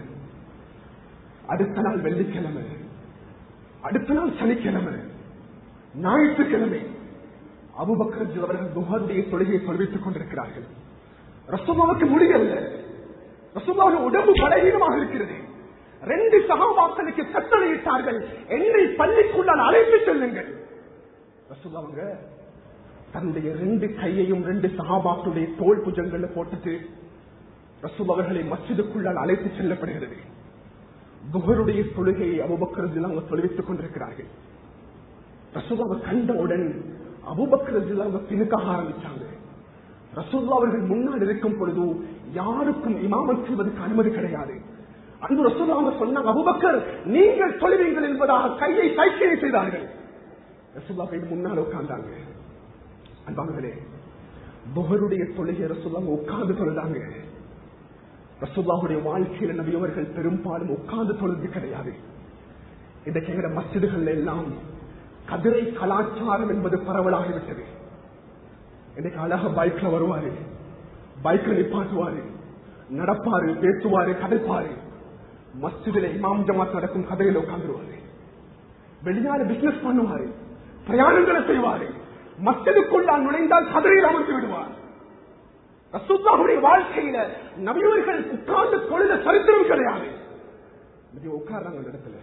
அடுத்த நாள் வெள்ளிக்கிழமை அடுத்த நாள் சனிக்கிழமை ஞாயிற்றுக்கிழமை அபுபக்கர் அவர்கள் துஹருடைய தொழுகையை தொழுவித்துக் கொண்டிருக்கிறார்கள் ரசோமாவுக்கு முடியல ரசோமாவுக்கு உடம்பு பலகீனமாக இருக்கிறது ரெண்டு சகாபாக்களுக்கு கட்டளையிட்டார்கள் என்னை பள்ளிக்குள்ளால் அழைத்து செல்லுங்கள் ரசோமாவங்க தன்னுடைய ரெண்டு கையையும் ரெண்டு சகாபாக்களுடைய தோல் புஜங்கள்ல போட்டுட்டு ரசூல் அவர்களை மஸ்ஜிதுக்குள்ளால் அழைத்து செல்லப்படுகிறது புகருடைய தொழுகையை அபுபக்கரத்தில் அவங்க தொழுவித்துக் கொண்டிருக்கிறார்கள் ரசூலாவை கண்டவுடன் அபுபக்கரத்தில் அவங்க பிணுக்காக ஆரம்பிச்சாங்க ரசூல்லா அவர்கள் முன்னால் இருக்கும் பொழுது யாருக்கும் இமாமல் செய்வதற்கு அனுமதி கிடையாது அன்பு ரசூல்லா அவங்க சொன்னாங்க அபுபக்கர் நீங்கள் தொழுவீங்கள் என்பதாக கையை சைக்கிளை செய்தார்கள் ரசூல்லா போய் முன்னால் உட்கார்ந்தாங்க அன்பாங்களே புகருடைய தொழுகை ரசூல்லா உட்கார்ந்து தொழுதாங்க ரசூல்லாவுடைய வாழ்க்கையில நபியவர்கள் பெரும்பாலும் உட்கார்ந்து தொழுது கிடையாது இன்றைக்கு எங்கிற மசிதுகள் எல்லாம் கதிரை கலாச்சாரம் என்பது பரவலாகிவிட்டது இன்னைக்கு அழக பைக்ல வருவாரு பைக்ல நிப்பாட்டுவாரு நடப்பாரு பேசுவாரு கதைப்பாரு மஸ்ஜிதில் இமாம் ஜமாத் நடக்கும் கதையில உட்கார்ந்துருவாரு வெளியால பிசினஸ் பண்ணுவாரு பிரயாணங்களை செய்வாரு மஸ்ஜிதுக்குள்ளால் நுழைந்தால் கதிரையில் அமர்ந்து விடுவார் ரசூல்லாவுடைய வாழ்க்கையில நபியவர்கள் உட்கார்ந்து தொழில சரித்திரம் கிடையாது உட்கார்றாங்க அந்த இடத்துல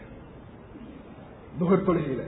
நுகர் தொழுகையில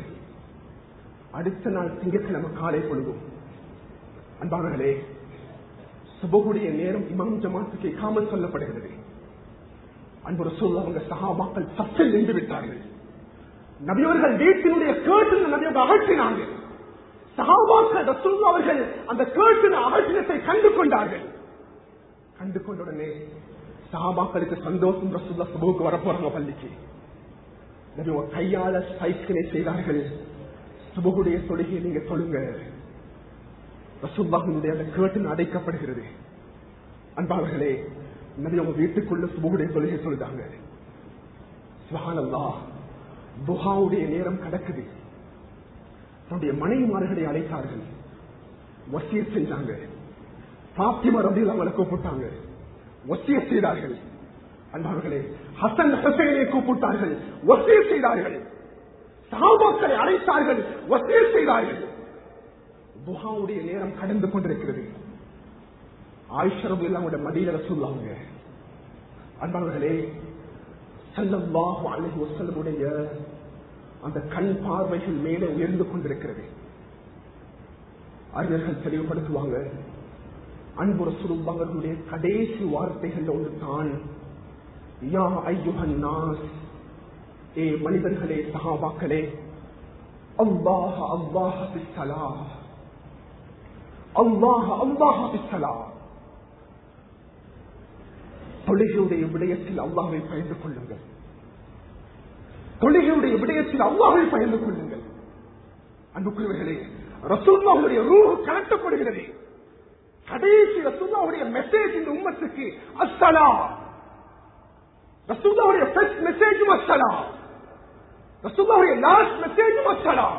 அடுத்த நாள் திங்கட்கிழமை காலை பொழுதும் அன்பானர்களே சுபகுடைய நேரம் இமாம் ஜமாத்துக்கு காமல் சொல்லப்படுகிறது அன்பு ரசூல்லா அவங்க சகாபாக்கள் சத்தில் நின்று விட்டார்கள் நபியவர்கள் வீட்டினுடைய கேட்டில் நபியவர்கள் அகற்றினாங்க சகாபாக்கள் ரசூல்லா அவர்கள் அந்த கேட்டின அகற்றினத்தை கண்டு கொண்டார்கள் கண்டு கொண்ட உடனே சகாபாக்களுக்கு சந்தோஷம் ரசூல்லா சுபுக்கு வரப்போறாங்க பள்ளிக்கு நபி ஒரு கையால சைக்கிளை செய்தார்கள் சுபகுடைய தொழுகையை நீங்க சொல்லுங்க ரசூல்லாஹினுடைய அந்த கேட்டின் அடைக்கப்படுகிறது அன்பாளர்களே நபி அவங்க வீட்டுக்குள்ள சுபகுடைய தொழுகை சொல்லுதாங்க சுபஹானல்லா துஹாவுடைய நேரம் கடக்குது தன்னுடைய மனைவிமார்களை அழைத்தார்கள் வசிய செஞ்சாங்க பாத்திமா ரபி அவங்களை கூப்பிட்டாங்க வசிய செய்தார்கள் அன்பார்களே ஹசன் ஹசனை கூப்பிட்டார்கள் வசிய செய்தார்கள் சாபாக்களை அழைத்தார்கள் வசிய செய்தார்கள் துஹாவுடைய நேரம் கடந்து கொண்டிருக்கிறது ஆயுஷரபு அவங்களோட மடியில சொல்லாங்க அன்பார்களே செல்லல்லாஹு அழகு வசல்லமுடைய அந்த கண் பார்வைகள் மேலே உயர்ந்து கொண்டிருக்கிறது அறிஞர்கள் தெளிவுபடுத்துவாங்க அன்புற சுருபவர்களுடைய கடைசி வார்த்தைகள் ஒன்று தான் யா ஐயுகன் நாஸ் ஏ மனிதர்களே சகாபாக்களே அல்லாஹ அல்லாஹ பிஸ்ஸலா அல்லாஹ அல்லாஹ பிஸ்ஸலா தொழுகையுடைய விடயத்தில் அல்லாஹை பயந்து கொள்ளுங்கள் தொழுகையுடைய விடயத்தில் அல்லாஹை பயந்து கொள்ளுங்கள் அன்புக்குரியவர்களே ரசூல்லாவுடைய ரூஹ் கலட்டப்படுகிறது கடைசி ரசூல்லாவுடைய மெசேஜ் இந்த உம்மத்துக்கு அஸ்ஸலா ரசூல்லாவுடைய ஃபர்ஸ்ட் மெசேஜும் அஸ்ஸலா ரசூல்லாவுடைய லாஸ்ட் மெசேஜும் அஸ்ஸலா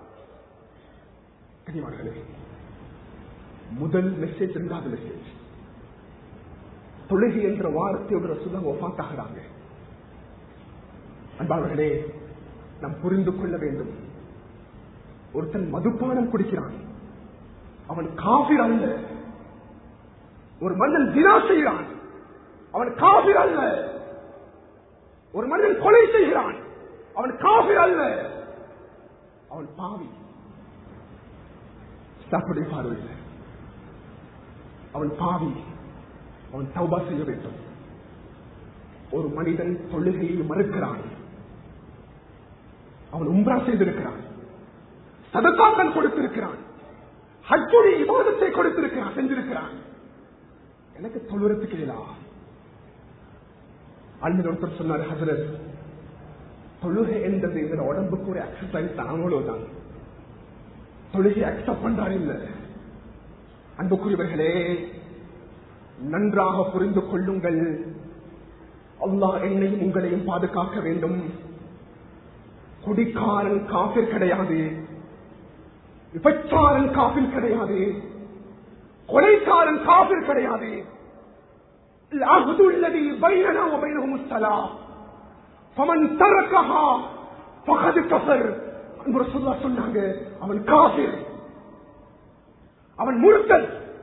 கனிவார்களே முதல் மெசேஜ் இரண்டாவது மெசேஜ் தொழுகை என்ற வார்த்தையோட ரசூல்லா ஒஃபாத்தாகிறாங்க அன்பாளர்களே நாம் புரிந்து கொள்ள வேண்டும் ஒருத்தன் மதுபானம் குடிக்கிறான் அவன் காபிர் அல்ல ஒரு மனிதன் தினா செய்கிறான் அவன் காபிர் அல்ல ஒரு மனிதன் கொலை செய்கிறான் அவன் காபிர் அல்ல அவன் பாவி சாப்பிடைய பார்வையில் அவன் பாவி அவன் தௌபா செய்ய வேண்டும் ஒரு மனிதன் தொழுகையை மறுக்கிறான் அவன் உம்ரா செய்திருக்கிறான் சதத்தாக்கள் கொடுத்திருக்கிறான் ஹஜ்ஜுடைய விவாதத்தை கொடுத்திருக்கிறான் செஞ்சிருக்கிறான் எனக்கு தொழுறதுக்கு இல்லா அண்ணன் ஒருத்தர் சொன்னார் ஹசரத் தொழுகை என்பது எங்க உடம்புக்கு ஒரு எக்ஸசைஸ் தான் அவ்வளவுதான் தொழுகை அக்செப்ட் பண்றார் இல்ல அன்புக்குரியவர்களே நன்றாக புரிந்து கொள்ளுங்கள் அல்லாஹ் என்னையும் உங்களையும் பாதுகாக்க வேண்டும் குடிக்காரன் காபிர் கிடையாது விபச்சாரன் காபிர் கிடையாது கொலைக்காரன் காபிர் கிடையாது العهد الذي بيننا وبينهم الصلاة فمن تركها فقد كفر அன்பு ரசூலுல்லாஹ் சொன்னாங்க அவன் காபிர் அவன் முழுத்தல்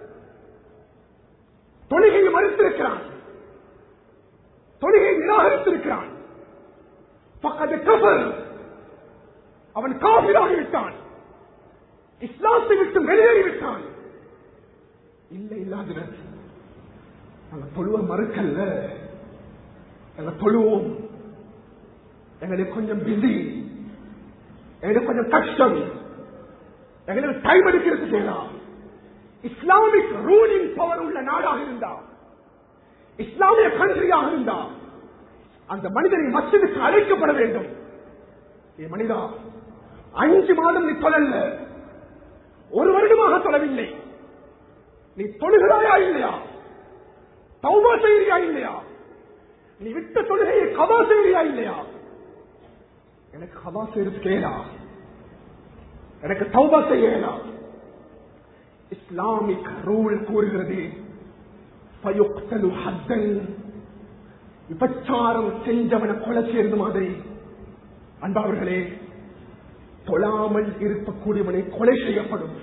தொழுகையை மறுத்திருக்கிறான் தொழுகையை நிராகரித்திருக்கிறான் பக்கத்து கபர் அவன் காபிராகிவிட்டான் இஸ்லாத்தை விட்டு வெளியேறிவிட்டான் இல்லை இல்லாத நாங்க தொழுவ மறுக்கல்ல நாங்க தொழுவோம் எங்களுக்கு கொஞ்சம் பிஸி எங்களுக்கு கொஞ்சம் கஷ்டம் எங்களுக்கு டைம் எடுக்கிறது செய்யலாம் இஸ்லாமிக் ரூலிங் பவர் உள்ள நாடாக இருந்தா இஸ்லாமிய கண்ட்ரியாக இருந்தா அந்த மனிதனை மசிதுக்கு அழைக்கப்பட வேண்டும் ஏ மனிதா அஞ்சு மாதம் நீ தொழல்ல ஒரு வருடமாக தொழவில்லை நீ தொழுகிறாயா இல்லையா தௌபா செய்கிறியா இல்லையா நீ விட்ட தொழுகையை கபா செய்கிறியா இல்லையா எனக்கு கபா செய்யறது கேளா எனக்கு தௌபா செய்யலா இஸ்லாமிக் ரூல் கூறுகிறது ஃபயுக்தலு ஹத்தன் விபச்சாரம் செஞ்சவனை கொலை சேர்ந்த மாதிரி அன்பாவர்களே தொழாமல் இருக்கக்கூடியவனை கொலை செய்யப்படும்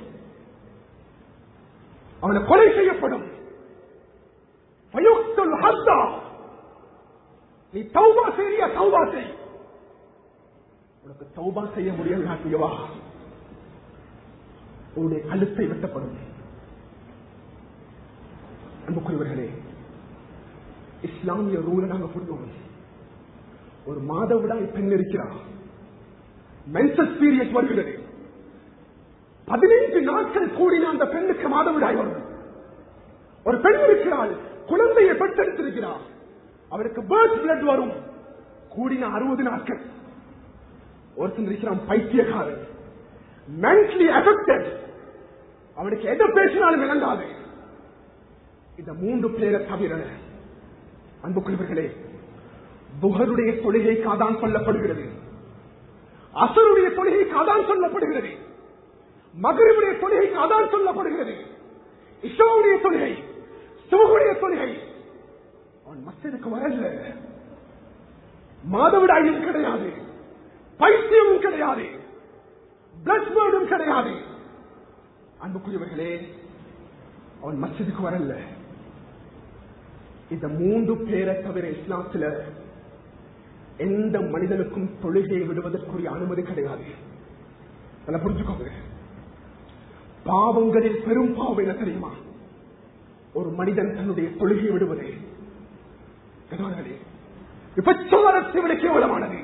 அவனை கொலை செய்யப்படும் ஃபயுக்தலு ஹத்தா நீ தௌபா செய்ய தௌபா செய் உனக்கு தௌபா செய்ய முடியலாட்டியவா உன்னுடைய கழுத்தை வெட்டப்படும் அன்புக்குரியவர்களே இஸ்லாமிய ரூலை நாங்க புரிஞ்சோம் ஒரு மாதவிடாய் பெண் இருக்கிறார் மென்சஸ் பீரியட் வருகிறது பதினைந்து நாட்கள் கூடின அந்த பெண்ணுக்கு மாதவிடாய் வரும் ஒரு பெண் இருக்கிறாள் குழந்தையை பெற்றெடுத்திருக்கிறார் அவருக்கு பேர்த் பிளட் வரும் கூடின அறுபது நாட்கள் ஒருத்தன் இருக்கிறான் பைத்தியக்காரன் மென்டலி அஃபெக்டட் அவனுக்கு எதை பேசினாலும் விளங்காது இந்த மூன்று பேரை தவிர அன்புக்குரியவர்களே புகருடைய தொழுகைக்கு அதான் சொல்லப்படுகிறது அசருடைய தொழுகைக்கு அதான் சொல்லப்படுகிறது மகரிவுடைய தொழுகைக்கு அதான் சொல்லப்படுகிறது இஷாவுடைய தொழுகை சுகுடைய தொழுகை அவன் மஸ்ஜிதுக்கு வரல மாதவிடாயும் கிடையாது பைத்தியமும் கிடையாது பிளட் பேர்டும் கிடையாது அன்புக்குரியவர்களே அவன் மஸ்ஜிதுக்கு வரல இந்த மூன்று பேரை தவிர இஸ்லாத்துல எந்த மனிதனுக்கும் தொழுகையை விடுவதற்குரிய அனுமதி கிடையாது நல்லா புரிஞ்சுக்கோங்க பாவங்களில் பெரும் பாவம் என்ன தெரியுமா ஒரு மனிதன் தன்னுடைய தொழுகையை விடுவது விபச்சாரத்தை விட கேவலமானது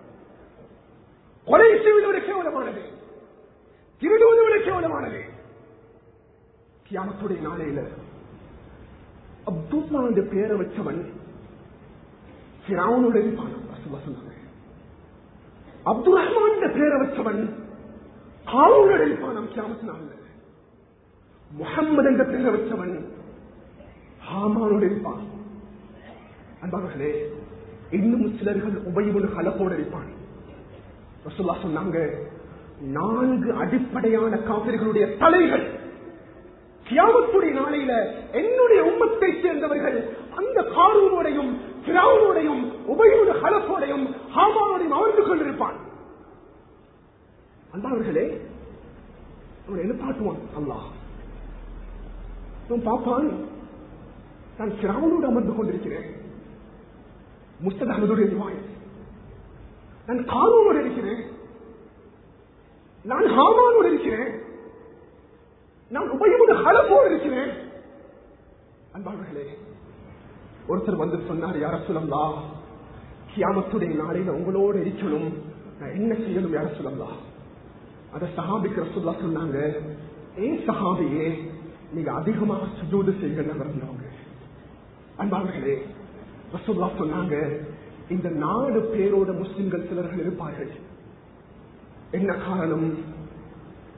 கொலை செய்வதை விட கேவலமானது திருடுவதை விட கேவலமானது கியாமத்துடைய நாளையில அப்துல்லா என்ற பேரை வச்சவன் சிராவனோட சொன்னாங்க அப்துல் ரஹ்மான் என்ற பேரை வச்சவன் காவலோட இருப்பான் கியாமத்து நாளில் முகம்மது என்ற பேரை வச்சவன் ஹாமானோடு இருப்பான் அன்பவர்களே இன்னும் சிலர்கள் உபயோக கலப்போடு இருப்பான் ரசுல்லா சொன்னாங்க நான்கு அடிப்படையான காவிர்களுடைய தலைகள் கியாமத்துடைய நாளையில என்னுடைய உம்மத்தை சேர்ந்தவர்கள் அந்த காரூனோடையும் கிராவனோடையும் உபயோக கலப்போடையும் ஹாமானோடையும் அமர்ந்து கொண்டிருப்பான் அன்பவர்களே அவன் எழுப்பாட்டுவான் அல்லாஹ் பார்ப்பான் நான் கிராமனோடு அமர்ந்து கொண்டிருக்கிறேன் முஸ்தத் அகமதுடைய ரிவாயத் நான் கானூனோடு இருக்கிறேன் நான் ஹாமானோடு இருக்கிறேன் நான் உபயோக ஹலப்போடு இருக்கிறேன் அன்பாளர்களே ஒருத்தர் வந்து சொன்னார் யார சொல்லலாம் கியாமத்துடைய நாளையில உங்களோடு இருக்கணும் நான் என்ன செய்யணும் யார சொல்லலாம் அத சஹாபிக்கு ரசுல்லா சொன்னாங்க ஏன் சஹாபியே நீங்க அதிகமாக சுஜூது செய்யுங்க விரும்பினவங்க அன்பாளர்களே ரசுல்லா சொன்னாங்க இந்த நாலு பேரோட முஸ்லிம்கள் சிலர்கள் இருப்பார்கள் என்ன காரணம்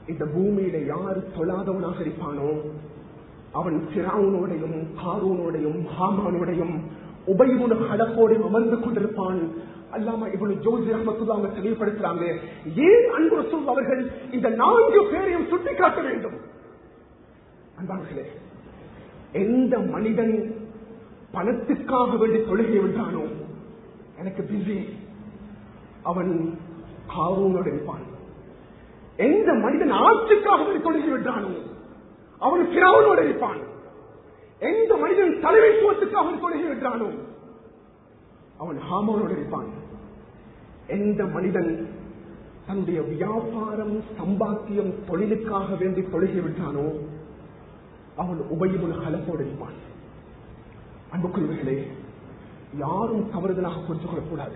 இந்த பூமியில யாரு தொழாதவனாக இருப்பானோ அவன் சிராவுனோடையும் காரூனோடையும் ஹாமானோடையும் உபயமுன அடப்போடையும் அமர்ந்து கொண்டிருப்பான் அல்லாம இவனு ஜோதி அஹமத்துல்லா அவங்க தெளிவுபடுத்துறாங்க ஏன் அன்பு ரசூல் அவர்கள் இந்த நான்கு பேரையும் சுட்டிக்காட்ட வேண்டும் அன்பார்களே எந்த மனிதன் பணத்துக்காக வேண்டி தொழுகை விட்டானோ எனக்கு பிஸி அவன் காரூனோடு இருப்பான் எந்த மனிதன் ஆட்சிக்காக வேண்டி தொழுகை விட்டானோ அவன் கிராவனோடு இருப்பான் எந்த மனிதன் தலைமைத்துவத்துக்காக அவன் தொழுகை விட்டானோ அவன் ஹாமோனோடு இருப்பான் எந்த மனிதன் தன்னுடைய வியாபாரம் சம்பாத்தியம் தொழிலுக்காக வேண்டி தொழுகை விட்டானோ அவன் உபயமுன கலப்போடு இருப்பான் அன்புக்குரியவர்களே யாரும் தவறுதலாக புரிந்து கொள்ளக்கூடாது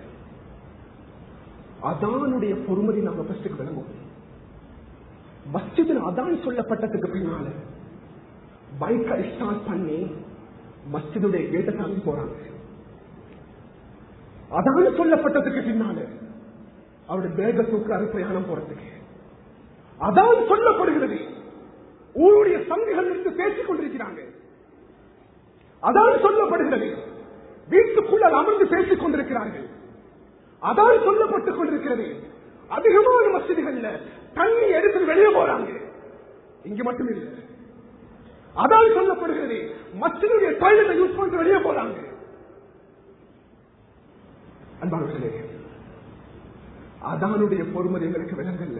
அதானுடைய பொறுமதி நாம பஸ்டுக்கு விளங்கும் மஸ்ஜிதில் அதான் சொல்லப்பட்டதுக்கு பின்னால பைக்கை ஸ்டார்ட் பண்ணி மஸ்ஜிதுடைய கேட்டை தாண்டி போறாங்க அதான் சொல்லப்பட்டதுக்கு பின்னால அவருடைய பேக தூக்குறாரு பிரயாணம் போறதுக்கு அதான் சொல்லப்படுகிறது ஊருடைய சங்குகள் இருந்து பேசிக் கொண்டிருக்கிறாங்க அதான் சொல்லப்படுகிறது வீட்டுக்குள்ள அமர்ந்து பேசிக் கொண்டிருக்கிறார்கள் அதான் சொல்லப்பட்டுக் கொண்டிருக்கிறது அதிகமான மசிதிகள்ல தண்ணி எடுத்து வெளியே போறாங்க இங்க மட்டும் இல்லை அதான் சொல்லப்படுகிறது மசிதியுடைய டாய்லெட்டை யூஸ் பண்ணிட்டு வெளியே போறாங்க அன்பானவர்களே அதானுடைய பொறுமதி எங்களுக்கு விளங்கல்ல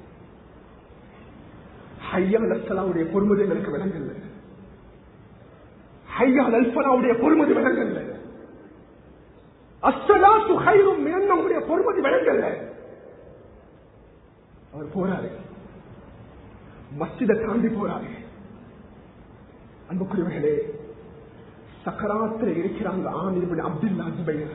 ஹையா லஸ்லாவுடைய பொறுமதி எங்களுக்கு விளங்கல்ல ஹையா லல்பலாவுடைய பொறுமதி விளங்கல்ல அஸ்ஸலாத்து ஹைரும் மினன்னவுடைய பொறுமதி விளங்கல்ல அவர் போறாரு மஸ்ஜித தாண்டி போறாரு அன்புக்குரியவர்களே சக்கராத்துல இருக்கிறாங்க ஆமிர் அப்துல்லா ஜுபைர்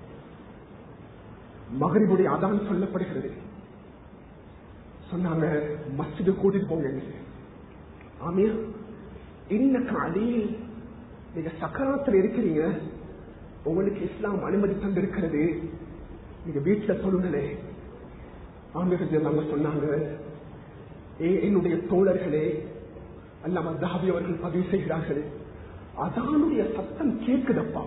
மகரிபுடைய அதான் சொல்லப்படுகிறது சொன்னாங்க மஸ்ஜிது கூட்டிட்டு போங்க ஆமிர் இன்னக்கு அலி நீங்க சக்கராத்துல இருக்கிறீங்க உங்களுக்கு இஸ்லாம் அனுமதி தந்திருக்கிறது நீங்க வீட்டுல சொல்லுங்களே ஆமிர்கள் நாங்க சொன்னாங்க ஏ என்னுடைய தோழர்களே அல்லாம தாபி அவர்கள் பதிவு செய்கிறார்கள் அதானுடைய சத்தம் கேட்குதப்பா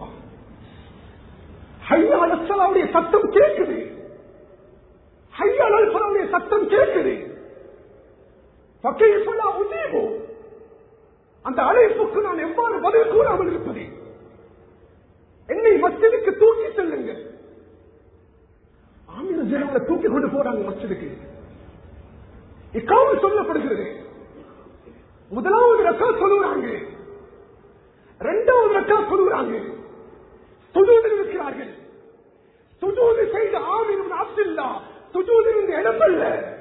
ஹையா அலசலாவுடைய சத்தம் கேட்குது ஹையா அலசலாவுடைய சத்தம் கேட்குது பக்கையப்பல்லா உதீபோ அந்த அழைப்புக்கு நான் எவ்வாறு பதில் கூறாமல் இருப்பது என்னை மஸ்ஜிதுக்கு தூக்கி செல்லுங்க ஆமிர ஜனங்களை தூக்கி கொண்டு போறாங்க மஸ்ஜிதுக்கு இக்காமல் சொல்லப்படுகிறது முதலாவது ரக்கா சொல்லுறாங்க இரண்டாவது ரக்கா சொல்லுறாங்க சுஜூதில் இருக்கிறார்கள் சுஜூது செய்த ஆமிரும் அப்துல்லா சுஜூதிலிருந்து இடம்பல்ல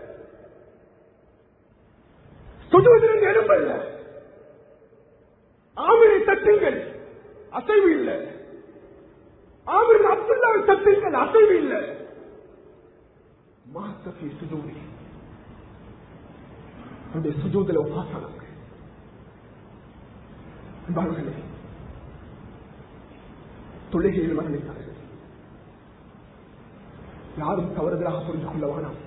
சுஜூதிலிருந்து இடம்பல்ல ஆமிரை தட்டுங்கள் அசைவு இல்லை ஆமிரின் அப்துல்லாவை தட்டுங்கள் அசைவு இல்லை மாத்தபி சுஜூதி அவருடைய சுஜூதில் உபாசனாங்க அன்பார்களே தொழுகையில் மரணித்தார்கள் யாரும் தவறுதலாக புரிந்து கொள்ள வேணாம்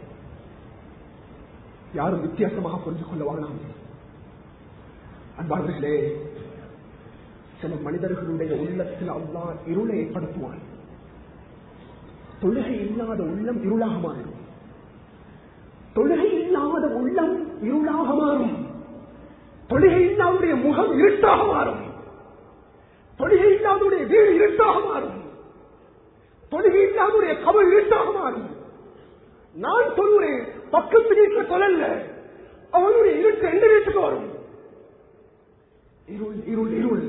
யாரும் வித்தியாசமாக புரிந்து கொள்ள வேணாம் அன்பார்களே சில மனிதர்களுடைய உள்ளத்தில் அல்லா இருளை ஏற்படுத்துவான் தொழுகை இல்லாத உள்ளம் இருளாக மாறும் தொழுகை இல்லாத உள்ளம் இருளாக மாறும் தொழுகை இல்லாவுடைய முகம் இருட்டாக மாறும் தொழுகை இல்லாதவுடைய வீடு இருட்டாக மாறும் தொழுகை இல்லாதவுடைய கவல் இருட்டாக மாறும் நான் சொல்லுறேன் பக்கத்து வீட்டுல சொல்லல அவனுடைய இருட்டு எந்த வீட்டுக்கு வரும் இருள் இருள் இருள்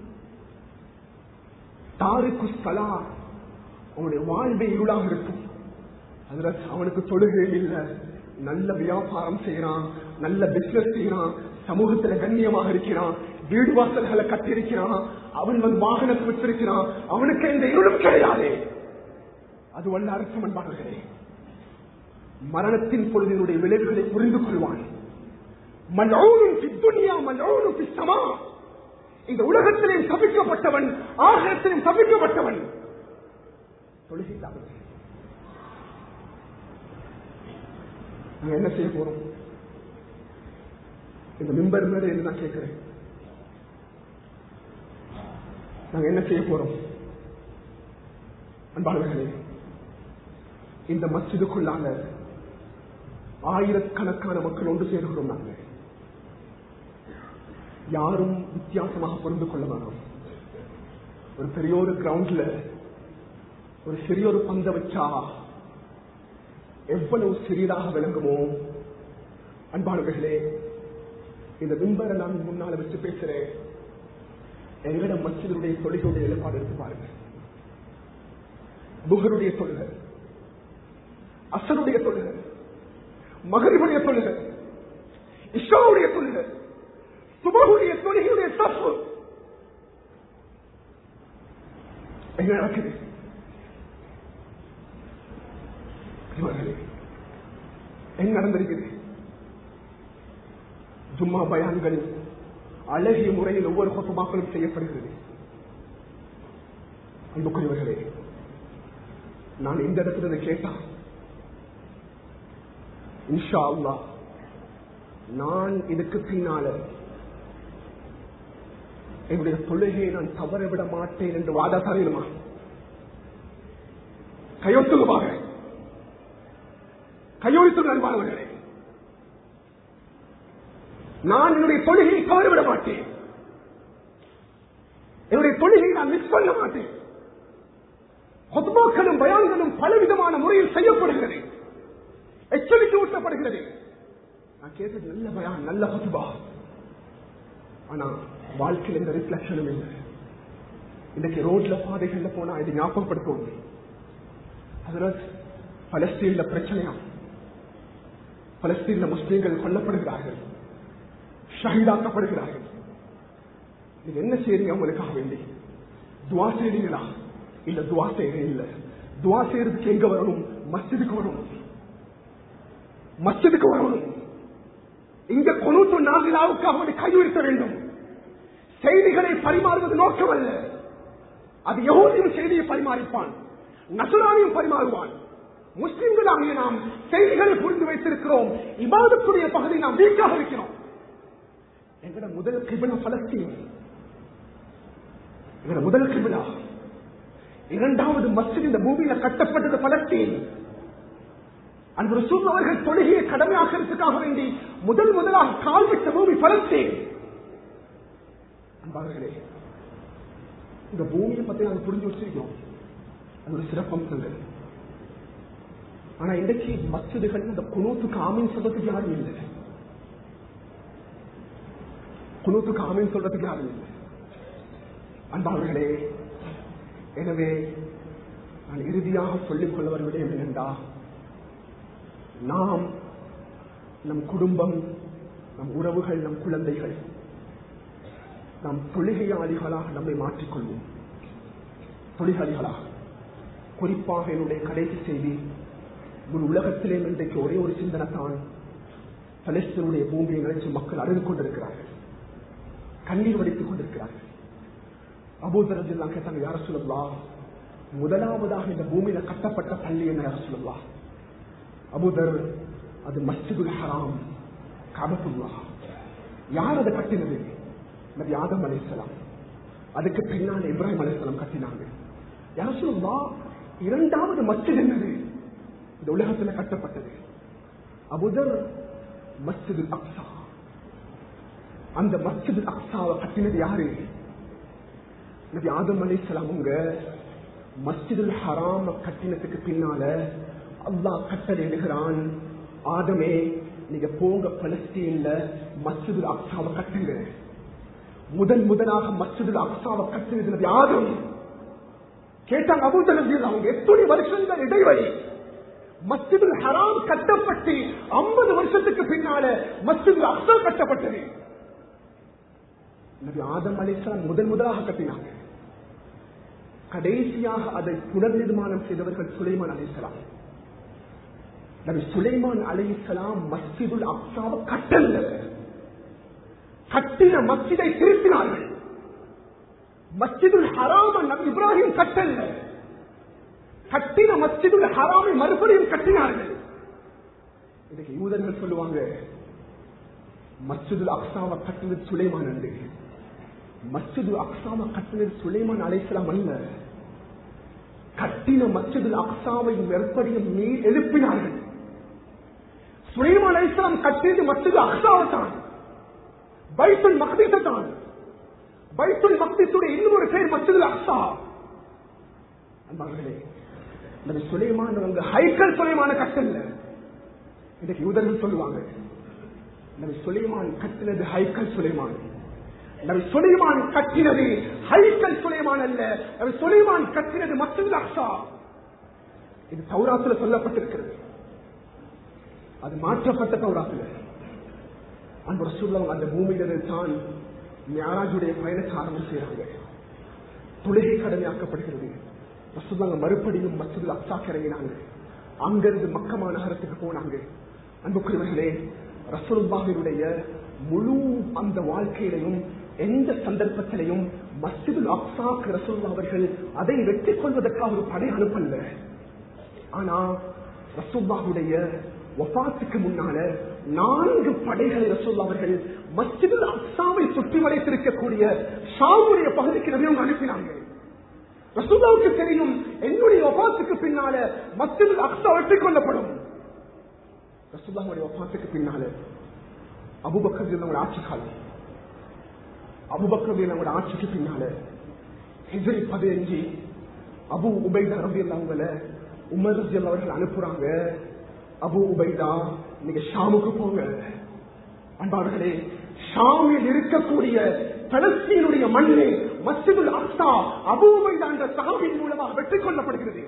தாருக்கு ஸ்தலா அவனுடைய வாழ்வே இருளாக இருக்கும் அதுல அவனுக்கு தொழுகை இல்லை நல்ல வியாபாரம் செய்யறான் நல்ல பிசினஸ் செய்யறான் சமூகத்துல கண்ணியமாக இருக்கிறான் வீடு வாசல்களை கட்டிருக்கிறான் அவன் வந்து வாகனத்தை வச்சிருக்கிறான் அவனுக்கு எந்த இருளும் கிடையாது அது வல்ல அரசு அன்பார்களே மரணத்தின் பொழுதினுடைய விளைவுகளை புரிந்து கொள்வான் மல்லோனும் துனியா மல்லோனும் சமா இந்த உலகத்திலும் தவிக்கப்பட்டவன் ஆகத்திலும் தவிக்கப்பட்டவன் தொழுகையில்லாதவன் நாங்க என்ன செய்ய போறோம் இந்த மிம்பர் மேல இருந்து நான் கேட்கிறேன் நாங்க என்ன செய்ய போறோம் அன்பாளர்களே இந்த மஸ்ஜிதுக்குள்ளாக ஆயிரக்கணக்கான மக்கள் ஒன்று சேர்கிறோம் நாங்க யாரும் வித்தியாசமாக புரிந்து கொள்ள வேணும் ஒரு பெரிய ஒரு கிரவுண்ட்ல ஒரு சிறிய ஒரு பந்த வச்சா எவ்வளவு சிறியதாக விளங்குமோ அன்பானவர்களே இந்த மிம்பரை நான் முன்னால வச்சு பேசுறேன் எங்கட மசிதனுடைய தொழிலுடைய நிலைப்பாடு எடுத்து பாருங்க புகருடைய தொழுகை அசருடைய தொழுகை மகரிபுடைய தொழுகை இஷாவுடைய தொழுகை சுபகுடைய தொழுகையுடைய தப்பு என்ன நடக்குது இவர்களே என்ன நடந்திருக்குது ஜும்மா பயான்கள் அழகிய முறையில் ஒவ்வொரு கொத்தமாக்களும் செய்யப்படுகிறது அன்புக்குரியவர்களே நான் இந்த இடத்துல இதை கேட்டா இன்ஷா அல்லா நான் இதுக்கு பின்னால என்னுடைய தொழுகையை நான் தவற விட மாட்டேன் என்று வாதா தரையிலுமா கையொத்துவாக கையொழித்து அன்பானவர்களே நான் என்னுடைய தொழுகையை தவறவிட மாட்டேன் என்னுடைய தொழுகையை நான் மிஸ் பண்ண மாட்டேன் ஹொத்மாக்களும் பயான்களும் பலவிதமான முறையில் செய்யப்படுகிறது எச்சரிக்கை ஊட்டப்படுகிறது நான் கேட்டது நல்ல பயான் நல்ல ஹொத்பா ஆனா வாழ்க்கையில் எந்த ரிஃப்ளக்ஷனும் இல்லை இன்னைக்கு ரோட்ல பாதைகள்ல போனா இது ஞாபகப்படுத்துவோம் அதுல பலஸ்தீன்ல பிரச்சனையா பலஸ்தீன்ல முஸ்லீம்கள் கொல்லப்படுகிறார்கள் ஷஹீதாக்கப்படுகிறார்கள் நீங்க என்ன செய்றீங்க அவங்களுக்காக வேண்டி துவா செய்றீங்களா இல்ல துவா செய்யறேன் இல்ல துவா செய்யறதுக்கு எங்க வரணும் மஸ்ஜிதுக்கு வரணும் மஸ்ஜிதுக்கு வரணும் இங்க கொனூத்து நாகிலாவுக்காக வேண்டி கையுறுத்த வேண்டும் செய்திகளை பரிமாறுவது நோக்கம் அல்ல அது யகூதியும் செய்தியை பரிமாறிப்பான் நசுரானியும் பரிமாறுவான் முஸ்லிம்களாகிய நாம் செய்திகளை புரிந்து வைத்திருக்கிறோம் இபாதத்துடைய பகுதி நாம் வீக்காக இருக்கிறோம் எங்கட முதல் கிபிலா பலஸ்தீன் எங்கட முதல் கிபிலா இரண்டாவது மஸ்ஜித் இந்த பூமியில கட்டப்பட்டது பலஸ்தீன் அன்பு ரசூல் அவர்கள் தொழுகையை கடமையாக்கிறதுக்காக வேண்டி முதல் முதலாக கால் விட்ட பூமி பலஸ்தீன் அன்பார்களே இந்த பூமியை பத்தி நாங்கள் புரிஞ்சு வச்சிருக்கிறோம் அது ஒரு சிறப்பம்சங்கள் ஆனா இன்றைக்கு மசிதுகள் இந்த குணூத்துக்கு ஆமீன் சொல்றதுக்கு யாரும் இல்லை குணூத்துக்கு ஆமீன் சொல்றதுக்கு யாரும் இல்லை அன்பாளர்களே எனவே நான் இறுதியாக சொல்லிக் கொள்ள வருவதே என்னென்றா நாம் நம் குடும்பம் நம் உறவுகள் நம் குழந்தைகள் நாம் தொழுகையாளிகளாக நம்மை மாற்றிக்கொள்வோம் தொழிலாளிகளாக குறிப்பாக என்னுடைய கடைசி செய்தி முழு உலகத்திலே இன்றைக்கு ஒரே ஒரு சிந்தனை தான் பலஸ்தீனுடைய பூமியை நினைச்சு மக்கள் அழுது கொண்டிருக்கிறார்கள் கண்ணீர் வடித்துக் கொண்டிருக்கிறார்கள் அபூதரஜ் எல்லாம் கேட்டாங்க யார சொல்லலா முதலாவதாக இந்த பூமியில கட்டப்பட்ட பள்ளி என்ன யார சொல்லலா அபூதர் அது மஸ்ஜிதுல் ஹராம் காபத்துல்லா யார் அதை கட்டினது நபி ஆதம் அலிஸ்லாம் அதுக்கு பின்னால் இப்ராஹிம் அலிஸ்லாம் கட்டினாங்க யார் சொல்லலா இரண்டாவது மஸ்ஜித் என்னது இந்த உலகத்துல கட்டப்பட்டது அபுதர் மஸ்ஜிது அக்ஸா அந்த மஸ்ஜிது அக்ஸாவை கட்டினது யாரு நபி ஆதம் அலிஸ்லாம் உங்க மஸ்ஜிதுல் ஹராம கட்டினத்துக்கு பின்னால அல்லாஹ் கட்டளை எழுகிறான் ஆதமே நீங்க போங்க பலஸ்தீன்ல மஸ்ஜிதுல் அக்ஸாவை கட்டுங்க முதல் முதலாக மஸ்ஜிதுல் அக்ஸாவை கட்டினது நபி ஆதம் கேட்டாங்க அபூதல் அவங்க எத்தனை வருஷங்கள் இடைவெளி மஸ்ஜிதுல் ஹராம் கட்டப்பட்டு ஐம்பது வருஷத்துக்கு பின்னால மஸ்ஜிதுல் அக்ஸா கட்டப்பட்டது நபி ஆதம் அலிஸ்லாம் முதல் முதலாக கட்டினாங்க கடைசியாக அதை புனர் நிர்மாணம் செய்தவர்கள் சுலைமான் அலிஸ்லாம் நபி சுலைமான் அலிஸ்லாம் மஸ்ஜிதுல் அக்ஸாவை கட்டல கட்டின மஸ்ஜிதை திருத்தினார்கள் மஸ்ஜிதுல் ஹராம நபி இப்ராஹிம் கட்டல்ல கட்டின மஸ்ஜிதுல் ஹராமை மறுபடியும் கட்டினார்கள் இதுக்கு யூதர்கள் சொல்லுவாங்க மஸ்ஜிதுல் அக்ஸாவை கட்டினது சுலைமான் அன்று மஸ்ஜிதுல் அக்ஸாவை கட்டினது சுலைமான் அலைசலாம் அல்ல கட்டின மஸ்ஜிதுல் அக்ஸாவை மறுபடியும் நீர் எழுப்பினார்கள் சுலைமான் அலைசலாம் கட்டியது மஸ்ஜிது அக்ஸாவை தான் பைத்துல் மக்தீஸை தான் பைத்துல் மக்தீஸுடைய இன்னொரு பேர் மஸ்ஜிதுல் அக்ஸா அன்பார்களே நபி சுலைமான் அவங்க ஹைக்கல் சுலைமான கட்டல இன்னைக்கு யூதர்கள் சொல்லுவாங்க நபி சுலைமான் கட்டினது ஹைக்கல் சுலைமான் நபி சுலைமான் கட்டினது ஹைக்கல் சுலைமான் அல்ல நபி சுலைமான் கட்டினது மஸ்ஜித் அக்ஸா இது தௌராத்துல சொல்லப்பட்டிருக்கிறது அது மாற்றப்பட்ட தௌராத்துல அந்த ரசூல்லா அந்த பூமியில தான் ஞாராஜுடைய பயணத்தை ஆரம்பம் செய்யறாங்க தொழுகை கடமையாக்கப்படுகிறது ரசூல்லாங்க மறுபடியும் மஸ்ஜித் அக்ஸாக்கு இறங்கினாங்க அங்கிருந்து மக்கமா நகரத்துக்கு போனாங்க அன்புக்குரியவர்களே ரசூலுல்லாஹினுடைய முழு அந்த வாழ்க்கையிலையும் எந்த சந்தர்ப்பத்திலையும் மஸ்ஜிதுல் அக்ஸாக்கு ரசூல்லா அவர்கள் அதை வெற்றி கொள்வதற்காக ஒரு படை அனுப்பல ஆனா ரசூல்லாவுடைய வபாத்துக்கு முன்னால நான்கு படைகளை ரசூல்லா அவர்கள் மஸ்ஜிதுல் அக்ஸாவை சுற்றி வளைத்திருக்கக்கூடிய ஷாவுடைய பகுதிக்கு நபியவங்க அனுப்பினாங்க ரசூல்லாவுக்கு தெரியும் என்னுடைய வபாத்துக்கு பின்னால மஸ்ஜிதுல் அக்ஸா வெற்றி கொள்ளப்படும் ரசூல்லாவுடைய வபாத்துக்கு பின்னால அபுபக்கர் நம்முடைய ஆட்சி காலம் அபுபக்கர் நம்முடைய ஆட்சிக்கு பின்னால ஹிஜ்ரி பதினஞ்சு அபு உபைதா ரபி அவங்கள உமர் ரஜி அவர்கள் அனுப்புறாங்க அபு உபைதா நீங்க ஷாமுக்கு போங்க அன்பார்களே ஷாமில் இருக்கக்கூடிய பலஸ்தீனுடைய மண்ணு மஸ்ஜிதுல் அக்ஸா அபு உபைதா என்ற சாவின் மூலமாக வெற்றி கொள்ளப்படுகிறது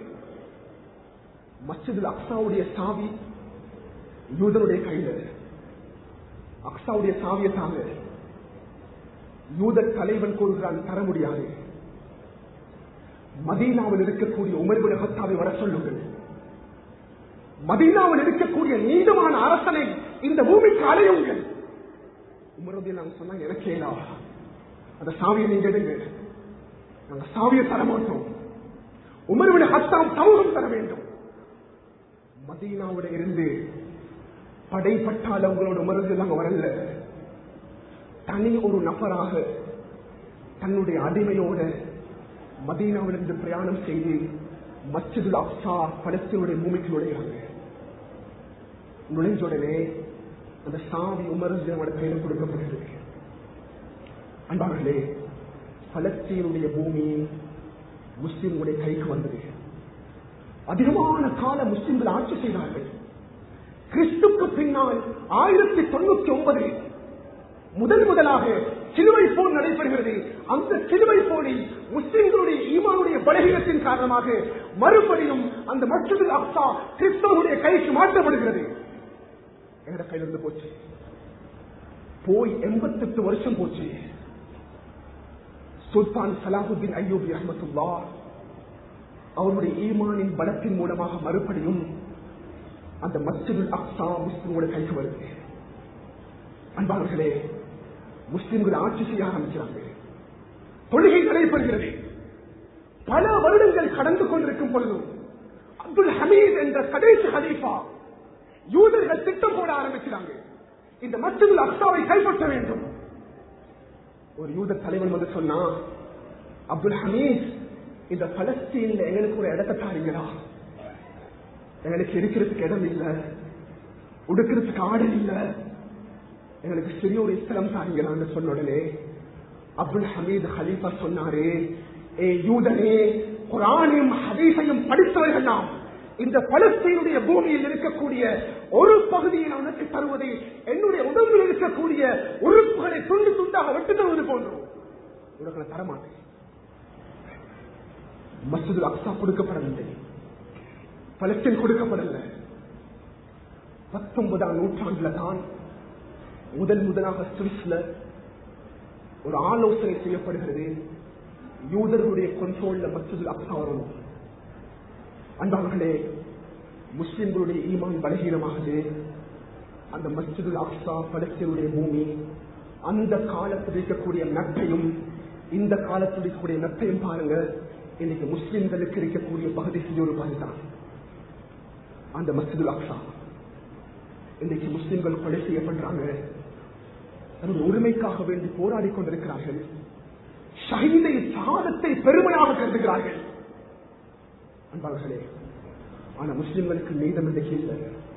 மஸ்ஜிதுல் அக்ஸாவுடைய சாவி யூதனுடைய கையில அக்ஸாவுடைய சாவியை தாங்க யூத தலைவன் கூறுகிறான் தர முடியாது மதீனாவில் இருக்கக்கூடிய உமர்பின் ஹத்தாவை வர சொல்லுங்கள் மதீனாவில் இருக்கக்கூடிய நீண்டமான அரசனை இந்த பூமிக்கு அலையுங்கள் உமரதி நாங்க சொன்னா எனக்கேலா அந்த சாவியை நீங்க எடுங்க நாங்க சாவியை தர மாட்டோம் உமர்பின் ஹத்தாம் சமூகம் தர வேண்டும் மதீனாவோட இருந்து படைப்பட்டால் உங்களோட உமரது நாங்க வரல தனி ஒரு நபராக தன்னுடைய அடிமையோட மதீனாவிலிருந்து பிரயாணம் செய்து மஸ்ஜிதுல் அப்சா பலஸ்தீனுடைய பூமிக்கு நுழைகிறாங்க நுழைஞ்ச உடனே அந்த சாவி உமரஜனோட கையில் கொடுக்கப்படுகிறது அன்பார்களே பலஸ்தீனுடைய பூமி முஸ்லிம்களுடைய கைக்கு வந்தது அதிகமான கால முஸ்லிம்கள் ஆட்சி செய்தார்கள் கிறிஸ்துக்கு பின்னால் ஆயிரத்தி தொண்ணூத்தி ஒன்பதில் முதல் முதலாக சிலுவை போல் நடைபெறுகிறது அந்த சிலுவை போலில் முஸ்லிம்களுடைய ஈமானுடைய பலகீனத்தின் காரணமாக மறுபடியும் அந்த மற்றொரு அப்சா கிறிஸ்தவனுடைய கைக்கு மாற்றப்படுகிறது எங்கட கையிலிருந்து போச்சு போய் எண்பத்தெட்டு வருஷம் போச்சு சுல்தான் சலாஹுத்தீன் ஐயூபி அஹமத்துல்லா அவருடைய ஈமானின் பலத்தின் மூலமாக மறுபடியும் அந்த மஸ்ஜிதுல் அக்ஸா முஸ்லிம்களுடைய கைக்கு வருது அன்பாளர்களே முஸ்லிம்கள் ஆட்சி செய்ய ஆரம்பிக்கிறாங்க தொழுகை நடைபெறுகிறது பல வருடங்கள் கடந்து கொண்டிருக்கும் பொழுதும் அப்துல் ஹமீத் என்ற கடைசி ஹலீஃபா யூதர்கள் திட்டம் போட ஆரம்பிக்கிறாங்க இந்த மஸ்ஜிதுல் அக்ஸாவை கைப்பற்ற வேண்டும் ஒரு யூத தலைவன் வந்து சொன்னா அப்துல் ஹமீத் இந்த பலஸ்தீன்ல எங்களுக்கு ஒரு இடத்தை தாரீங்களா எங்களுக்கு இருக்கிறதுக்கு இடம் இல்ல உடுக்கிறதுக்கு ஆடை இல்ல எங்களுக்கு சிறிய ஒரு இஸ்லாம் தாரீங்களான்னு சொன்ன உடனே அப்துல் ஹமீத் ஹலீஃபா சொன்னாரு ஏ யூதனே குரானையும் ஹதீஸையும் படித்தவர்கள் நாம் இந்த பலஸ்தீனுடைய பூமியில் இருக்கக்கூடிய ஒரு பகுதியை நான் உனக்கு தருவதை என்னுடைய உடம்பில் இருக்கக்கூடிய உறுப்புகளை துண்டு துண்டாக வெட்டு தருவது போன்றோம் உனக்கு நான் தரமாட்டேன் மசூது அக்சா கொடுக்கப்படவில்லை பலஸ்தீன் கொடுக்கப்படல பத்தொன்பதாம் நூற்றாண்டுல தான் முதல் முதலாக சுவிஸ்ல ஒரு ஆலோசனை செய்யப்படுகிறது யூதர்களுடைய கொண்டோல்ல மசூது அக்சா வரணும் அன்பார்களே முஸ்லிம்களுடைய ஈமான் பலகீனமாகுது அந்த மஸ்ஜிதுல் அக்ஸா பலஸ்தீனுடைய பூமி அந்த காலத்தில் இருக்கக்கூடிய நட்பையும் இந்த காலத்தில் இருக்கக்கூடிய நட்பையும் பாருங்க இன்னைக்கு முஸ்லிம்களுக்கு இருக்கக்கூடிய பகுதி செஞ்ச ஒரு பகுதி தான் அந்த மஸ்ஜிதுல் அக்ஸா இன்னைக்கு முஸ்லிம்கள் கொலை செய்யப்படுறாங்க தன்னுடைய உரிமைக்காக வேண்டி போராடி கொண்டிருக்கிறார்கள் ஷஹீதை சாதத்தை பெருமையாக கருதுகிறார்கள் அன்பார்களே ஆனா முஸ்லிம்களுக்கு நீதம் இன்றைக்கு இல்லை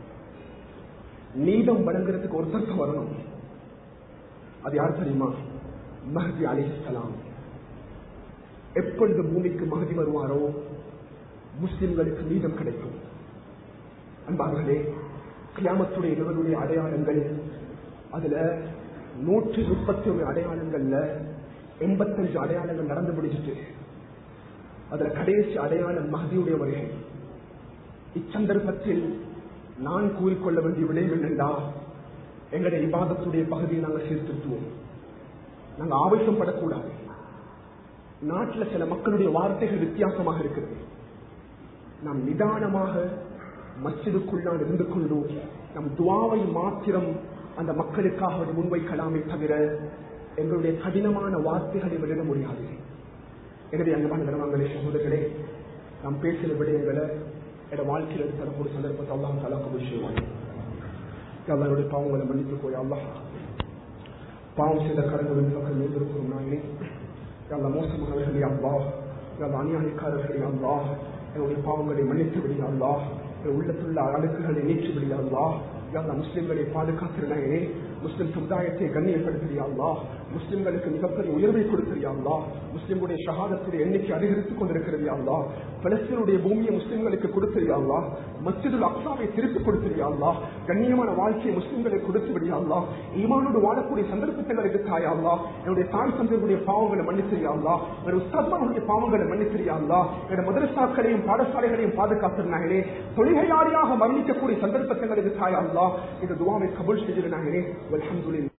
நீதம் வழங்குறதுக்கு ஒருத்தருக்கு வரணும் அது யார் தெரியுமா மஹதி அலிஸ்லாம் எப்பொழுது பூமிக்கு மகதி வருவாரோ முஸ்லிம்களுக்கு நீதம் கிடைக்கும் அன்பார்களே கியாமத்துடைய இவருடைய அடையாளங்கள் அதுல நூற்றி முப்பத்தி ஒன்று அடையாளங்கள்ல எண்பத்தஞ்சு அடையாளங்கள் நடந்து முடிஞ்சிட்டு அதுல கடைசி அடையாளம் மகதியுடைய வருகை இச்சந்தர்ப்பத்தில் நான் கூறிக்கொள்ள வேண்டிய விளைவு என்னென்றா எங்களுடைய இபாதத்துடைய பகுதியை நாங்கள் சீர்திருத்துவோம் நாங்கள் ஆவேசப்படக்கூடாது நாட்டில் சில மக்களுடைய வார்த்தைகள் வித்தியாசமாக இருக்கிறது நாம் நிதானமாக மஸ்ஜிதுக்குள்ளால் இருந்து கொண்டு நம் துவாவை மாத்திரம் அந்த மக்களுக்காக முன்வைக்கலாமே தவிர எங்களுடைய கடினமான வார்த்தைகளை வெளியிட முடியாது எனவே அங்கமான நிறுவனங்களே சகோதரர்களே நாம் பேசின விடயங்களை என்னோட வாழ்க்கையில் எடுத்து தரக்கூடிய சந்தர்ப்பத்தை அல்லாஹ் தலா விஷயம் எல்லாருடைய பாவங்களை மன்னித்து போய் அல்லாஹ் பாவம் செய்த கடன்களின் பக்கம் இருந்திருக்கிறோம் நாங்களே எல்லா மோசமானவர்களே அல்லா எல்லா அநியாயக்காரர்களே அல்லா என்னுடைய பாவங்களை மன்னித்து விடியா அல்லா என் உள்ளத்துள்ள அழுக்குகளை நீக்கி விடியா அல்லா எல்லா முஸ்லிம்களை பாதுகாத்திருந்தாயே முஸ்லிம் சமுதாயத்தை கண்ணியப்படுத்துறியா அல்லா முஸ்லிம்களுக்கு மிகப்பெரிய உயர்வை கொடுக்கிறியா அல்லா முஸ்லிம்களுடைய ஷஹாதத்துடைய எண்ணிக்கை அதிகரித்துக் கொண்டிருக்கிறது அல்லா பலஸ்தீனுடைய பூமியை முஸ்லிம்களுக்கு கொடுத்திரியா அல்லா மஸ்ஜிதுல் அக்ஸாவை திருப்பி கொடுத்திரியா அல்லா கண்ணியமான வாழ்க்கையை முஸ்லிம்களுக்கு கொடுத்து விடியா அல்லா ஈமானோடு வாழக்கூடிய சந்தர்ப்பத்தை எனக்கு தாயா அல்லா என்னுடைய தாய் தந்தையுடைய பாவங்களை மன்னித்திரியா அல்லா என்னுடைய உஸ்தாத்மாவுடைய பாவங்களை மன்னித்திரியா அல்லா என்னுடைய மதரசாக்களையும் பாடசாலைகளையும் பாதுகாத்திருந்தாங்களே தொழிலாளியாக மரணிக்கக்கூடிய சந்தர்ப்பத்தை எனக்கு தாயா அல்லா இந்த துவாவை கபூல் செய்திருந்தாங்களே அல்ஹம்துலில்லாஹ்